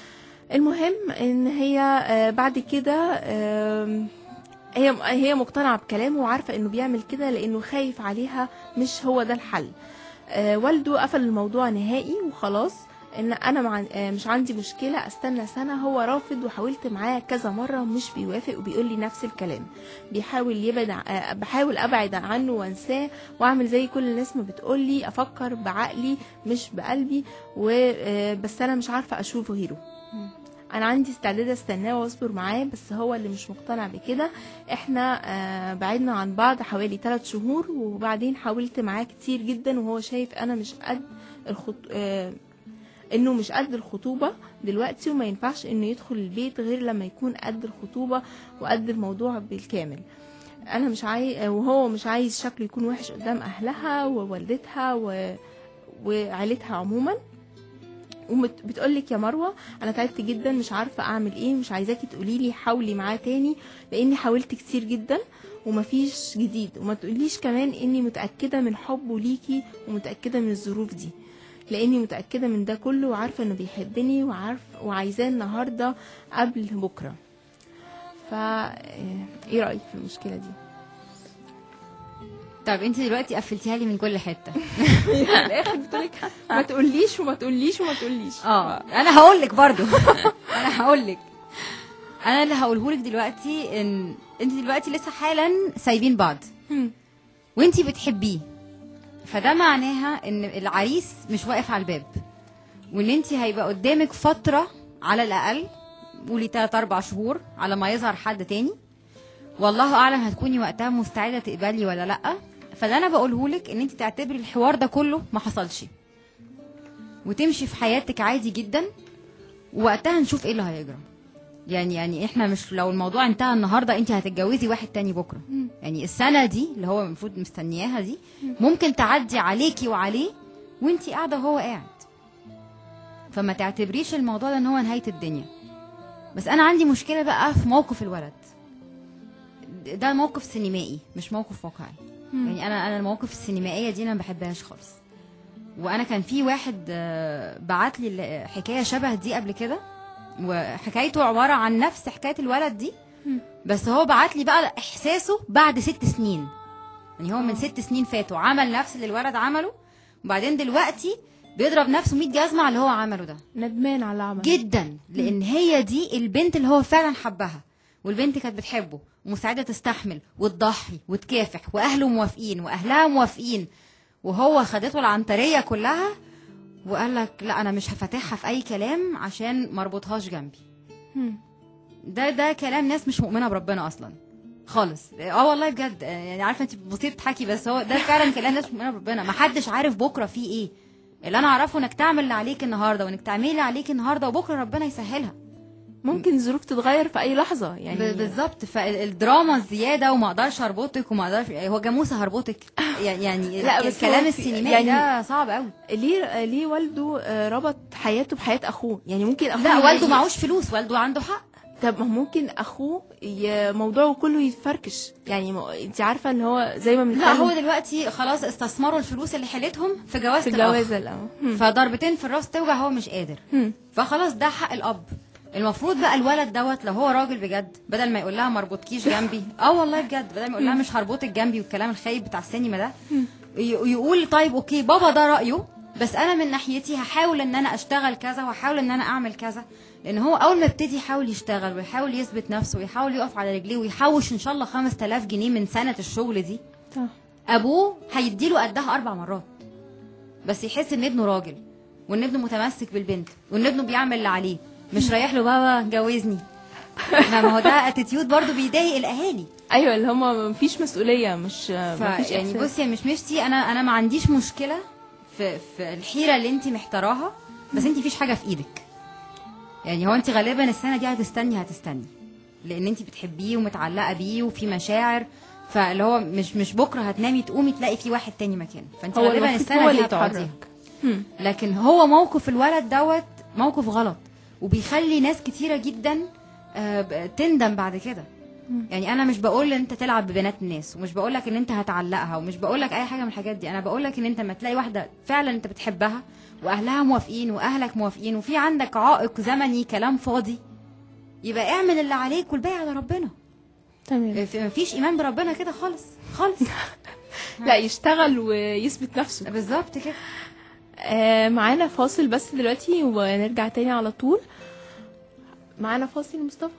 المهم ان هي آه بعد كده آم، هي هي مقتنعه بكلامه وعارفه انه بيعمل كده لانه خايف عليها مش هو ده الحل آه، والده قفل الموضوع نهائي وخلاص ان انا مع آه، مش عندي مشكله استنى سنه هو رافض وحاولت معاه كذا مره مش بيوافق وبيقول لي نفس الكلام بيحاول يبعد ع- آه، بحاول ابعد عنه وانساه واعمل زي كل الناس ما بتقول لي افكر بعقلي مش بقلبي وبس انا مش عارفه اشوفه غيره انا عندي استعداد استناه واصبر معاه بس هو اللي مش مقتنع بكده احنا آه بعدنا عن بعض حوالي 3 شهور وبعدين حاولت معاه كتير جدا وهو شايف انا مش قد الخط... آه انه مش قد الخطوبه دلوقتي وما ينفعش انه يدخل البيت غير لما يكون قد الخطوبه وقد الموضوع بالكامل انا مش عايز وهو مش عايز شكله يكون وحش قدام اهلها ووالدتها و... وعيلتها عموما وبتقول لك يا مروه انا تعبت جدا مش عارفه اعمل ايه مش عايزاكي تقولي لي حاولي معاه تاني لاني حاولت كتير جدا ومفيش جديد وما تقوليش كمان اني متاكده من حبه ليكي ومتاكده من الظروف دي لاني متاكده من ده كله وعارفه انه بيحبني وعارف وعايزاه النهارده قبل بكره فا ايه رايك في المشكله دي طب انت دلوقتي قفلتيها لي من كل حته في الاخر بتقولك ما تقوليش وما تقوليش وما تقوليش اه انا هقول لك برضو انا هقول لك انا اللي هقوله لك دلوقتي ان انت دلوقتي لسه حالا سايبين بعض هم. وانت بتحبيه فده معناها ان العريس مش واقف على الباب وان انت هيبقى قدامك فتره على الاقل قولي 3 4 شهور على ما يظهر حد تاني والله اعلم هتكوني وقتها مستعده تقبلي ولا لا فده انا بقوله لك ان انت تعتبري الحوار ده كله ما حصلش وتمشي في حياتك عادي جدا ووقتها نشوف ايه اللي هيجرى يعني يعني احنا مش لو الموضوع انتهى النهارده انت هتتجوزي واحد تاني بكره يعني السنه دي اللي هو المفروض مستنياها دي ممكن تعدي عليكي وعليه وانت قاعده وهو قاعد فما تعتبريش الموضوع ده ان هو نهايه الدنيا بس انا عندي مشكله بقى في موقف الولد ده موقف سينمائي مش موقف واقعي يعني انا انا المواقف السينمائيه دي انا ما بحبهاش خالص وانا كان في واحد آه، بعت لي حكايه شبه دي قبل كده وحكايته عباره عن نفس حكايه الولد دي بس هو بعت لي بقى احساسه بعد ست سنين يعني هو من ست سنين فاتوا عمل نفس اللي الولد عمله وبعدين دلوقتي بيضرب نفسه 100 جزمه على اللي هو عمله ده ندمان على العمل جدا لان هي دي البنت اللي هو فعلا حبها والبنت كانت بتحبه ومستعده تستحمل وتضحي وتكافح واهله موافقين واهلها موافقين وهو خدته العنتريه كلها وقال لك لا انا مش هفتحها في اي كلام عشان ما اربطهاش جنبي مم. ده ده كلام ناس مش مؤمنه بربنا اصلا خالص اه والله بجد يعني عارفه انت بتبصي تضحكي بس هو ده فعلا كلام ناس مش مؤمنه بربنا ما حدش عارف بكره فيه ايه اللي انا اعرفه انك تعمل اللي عليك النهارده وانك تعملي اللي عليك النهارده وبكره ربنا يسهلها ممكن الظروف تتغير في اي لحظه يعني ب- بالظبط فالدراما الزياده وما اقدرش اربطك وما اقدرش هو جاموسه هربطك يعني يعني لا، بس الكلام هو في- السينمائي يعني- ده صعب قوي ليه ليه والده آه، ربط حياته بحياه اخوه يعني ممكن اخوه لا والده يلاقي- معهوش فلوس والده عنده حق طب ما هو ممكن اخوه ي- موضوعه كله يتفركش يعني م- انت عارفه ان هو زي ما لا بنتكلم هو دلوقتي خلاص استثمروا الفلوس اللي حيلتهم في جوازة في الأخ. الجوازه الاول هم. فضربتين في الراس توجع هو مش قادر هم. فخلاص ده حق الاب المفروض بقى الولد دوت لو هو راجل بجد بدل ما يقول لها ما اربطكيش جنبي اه والله بجد بدل ما يقول لها مش هربطك جنبي والكلام الخايب بتاع السينما ده ي- يقول طيب اوكي بابا ده رايه بس انا من ناحيتي هحاول ان انا اشتغل كذا وهحاول ان انا اعمل كذا لان هو اول ما يبتدي يحاول يشتغل ويحاول يثبت نفسه ويحاول يقف على رجليه ويحوش ان شاء الله 5000 جنيه من سنه الشغل دي صح. ابوه هيديله قدها اربع مرات بس يحس ان ابنه راجل وان ابنه متمسك بالبنت وان ابنه بيعمل اللي عليه مش رايح له بابا جوزني ما ما هو ده اتيتيود برضو بيضايق الاهالي ايوه اللي هم مفيش مسؤوليه مش مفيش يعني إحساس. بصي يا مش مشتي انا انا ما عنديش مشكله في في الحيره اللي انت محتراها بس انت مفيش حاجه في ايدك يعني هو انت غالبا السنه دي هتستني هتستني لان انت بتحبيه ومتعلقه بيه وفي مشاعر فاللي هو مش مش بكره هتنامي تقومي تلاقي في واحد تاني مكانه فانت هو غالبا المفروض السنه هو دي اللي هتقعديها يتحرك هم. لكن هو موقف الولد دوت موقف غلط وبيخلي ناس كتيره جدا آه، ب- تندم بعد كده يعني انا مش بقول ان انت تلعب ببنات الناس ومش بقول لك ان انت هتعلقها ومش بقول لك اي حاجه من الحاجات دي انا بقول لك ان انت لما تلاقي واحده فعلا انت بتحبها واهلها موافقين واهلك موافقين وفي عندك عائق زمني كلام فاضي يبقى اعمل اللي عليك والباقي على ربنا تمام في- مفيش ايمان بربنا كده خالص خالص لا يشتغل ويثبت نفسه بالظبط كده آه معانا فاصل بس دلوقتي ونرجع تاني على طول معانا فاصل مصطفى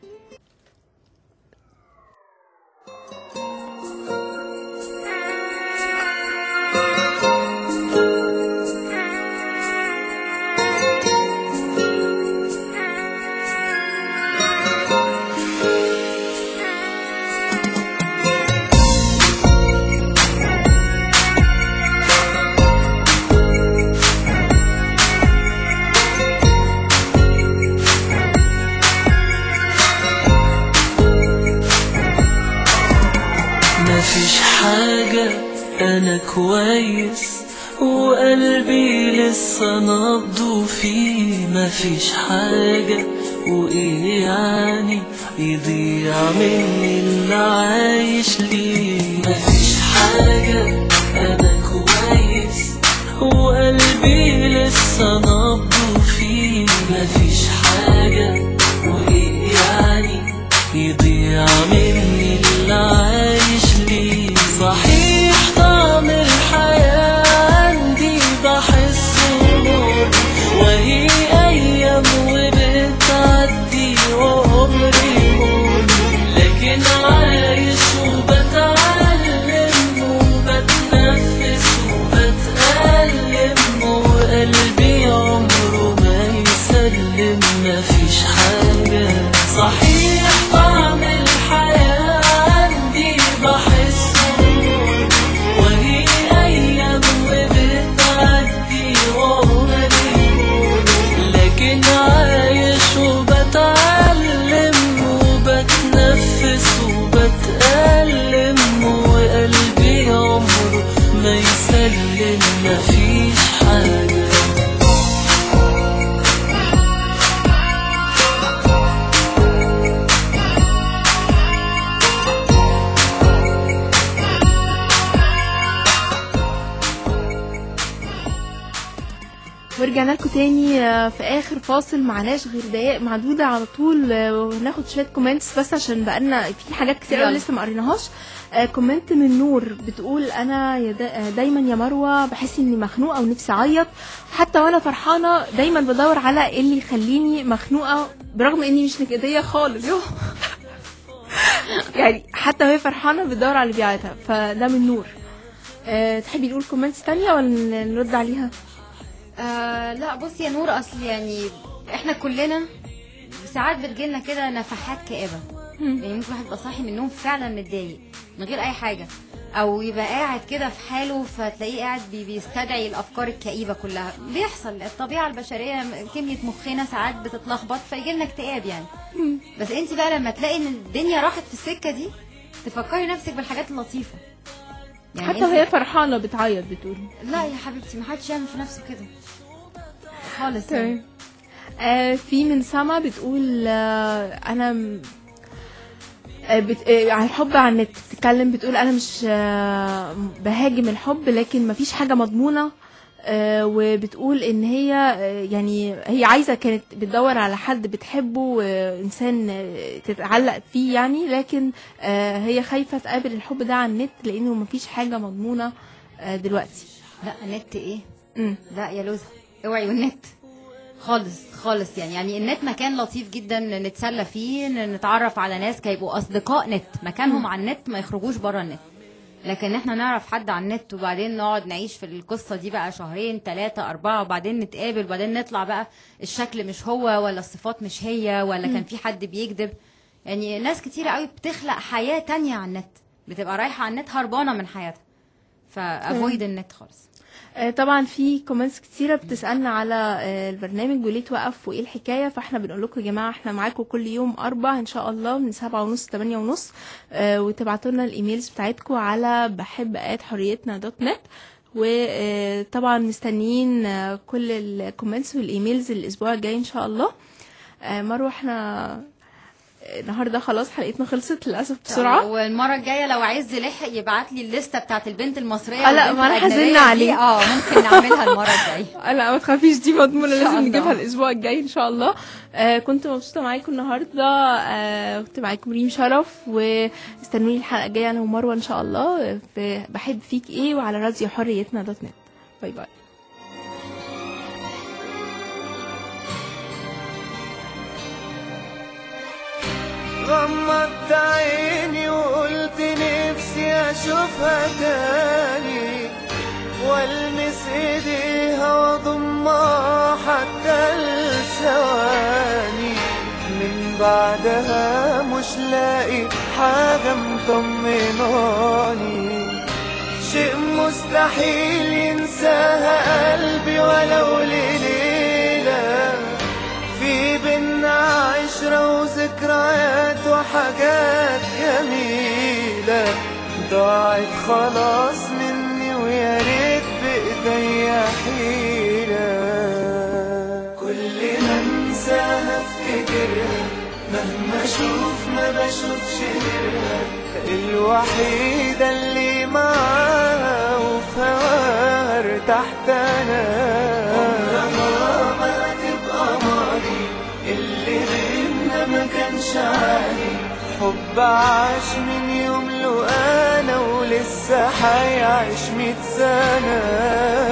مفيش حاجة أنا كويس وقلبي لسه نبضه فيه مفيش حاجة وإيه يعني يضيع مني اللي عايش ليه مفيش حاجة أنا كويس وقلبي لسه نبضه فيه مفيش حاجة وإيه يعني يضيع مني اللي عايش ليه صحيح طعم الحياة عندي بحسه مر وهي أيام وبتعدي وعمري مر لكن عايش وبتعلم وبتنفس وبتألم وقلبي عمره ورجعنا لكم تاني آه، في اخر فاصل معناش غير دقايق معدوده على طول آه، وناخد شويه كومنتس بس عشان بقالنا في حاجات كتير قوي يلا. لسه ما قريناهاش آه، كومنت من نور بتقول انا يا دا آه، دايما يا مروه بحس اني مخنوقه ونفسي اعيط حتى وانا فرحانه دايما بدور على إيه اللي يخليني مخنوقه برغم اني مش نكديه خالص يعني حتى وهي فرحانه بتدور على اللي بيعيطها فده من نور أه تحبي نقول كومنتس تانية ولا نرد عليها؟ آه لا بصي يا نور اصل يعني احنا كلنا ساعات بتجيلنا كده نفحات كآبة يعني ممكن واحد يبقى صاحي من النوم فعلا متضايق من غير اي حاجة او يبقى قاعد كده في حاله فتلاقيه قاعد بي- بيستدعي الافكار الكئيبة كلها بيحصل الطبيعة البشرية كمية مخنا ساعات بتتلخبط فيجيلنا اكتئاب يعني بس انت بقى لما تلاقي ان الدنيا راحت في السكة دي تفكري نفسك بالحاجات اللطيفة يعني حتى انت- وهي فرحانة بتعيط بتقول لا يا حبيبتي ما حدش يعمل في نفسه كده خالص يعني. تمام آه في من سما بتقول آه انا م- آه بت... آه عن الحب عن النت بتتكلم بتقول انا مش آه بهاجم الحب لكن مفيش حاجه مضمونه آه وبتقول ان هي آه يعني هي عايزه كانت بتدور على حد بتحبه وانسان آه تتعلق فيه يعني لكن آه هي خايفه تقابل الحب ده على النت لانه مفيش حاجه مضمونه آه دلوقتي لا نت ايه مم. لا يا لوزة اوعي والنت خالص خالص يعني يعني النت مكان لطيف جدا نتسلى فيه ن- نتعرف على ناس كيبقوا اصدقاء نت مكانهم على النت ما يخرجوش بره النت لكن احنا نعرف حد على النت وبعدين نقعد نعيش في القصة دي بقى شهرين ثلاثة أربعة وبعدين نتقابل وبعدين نطلع بقى الشكل مش هو ولا الصفات مش هي ولا كان في حد بيكذب يعني ناس كتيرة قوي بتخلق حياة تانية على النت بتبقى رايحة على النت هربانة من حياتها فافويد النت خالص آه، طبعا في كومنتس كتيرة بتسألنا على آه، البرنامج وليه توقف وايه الحكاية فاحنا بنقول لكم يا جماعة احنا معاكم كل يوم أربع إن شاء الله من سبعة ونص تمانية ونص آه، وتبعتوا لنا الإيميلز بتاعتكم على بحب آت حريتنا دوت نت وطبعا مستنيين آه، كل الكومنتس والإيميلز الأسبوع الجاي إن شاء الله آه، مروة احنا النهارده خلاص حلقتنا خلصت للأسف بسرعة والمره الجايه لو عايز يلحق يبعت لي الليسته بتاعت البنت المصريه آه، لا، والبنت ما أنا الأجنبية حزننا دي. عليه. اه ممكن نعملها المره الجايه لا ما تخافيش دي مضمونة إن شاء لازم الله. نجيبها الأسبوع الجاي إن شاء الله آه كنت مبسوطة معاكم النهاردة آه كنت معاكم ريم شرف واستنوني الحلقة الجاية أنا ومروة إن شاء الله في بحب فيك إيه وعلى راديو حريتنا دوت نت باي باي غمضت عيني وقلت نفسي اشوفها تاني والمس ايديها واضمها حتى الثواني من بعدها مش لاقي حاجة مطمناني شيء مستحيل ينساها قلبي ولو لليلة في بينا عشرة وذكريات وحاجات جميلة ضاعت خلاص مني ويا ريت بإيديا حيلة كل ما انساها افتكرها مهما اشوف ما بشوفش غيرها الوحيدة اللي معاها وفي هواها ارتحت انا عمرها ما هتبقى ماضي اللي بينا ما كانش عادي حب عاش من يوم له انا ولسه حيعيش ميت سنه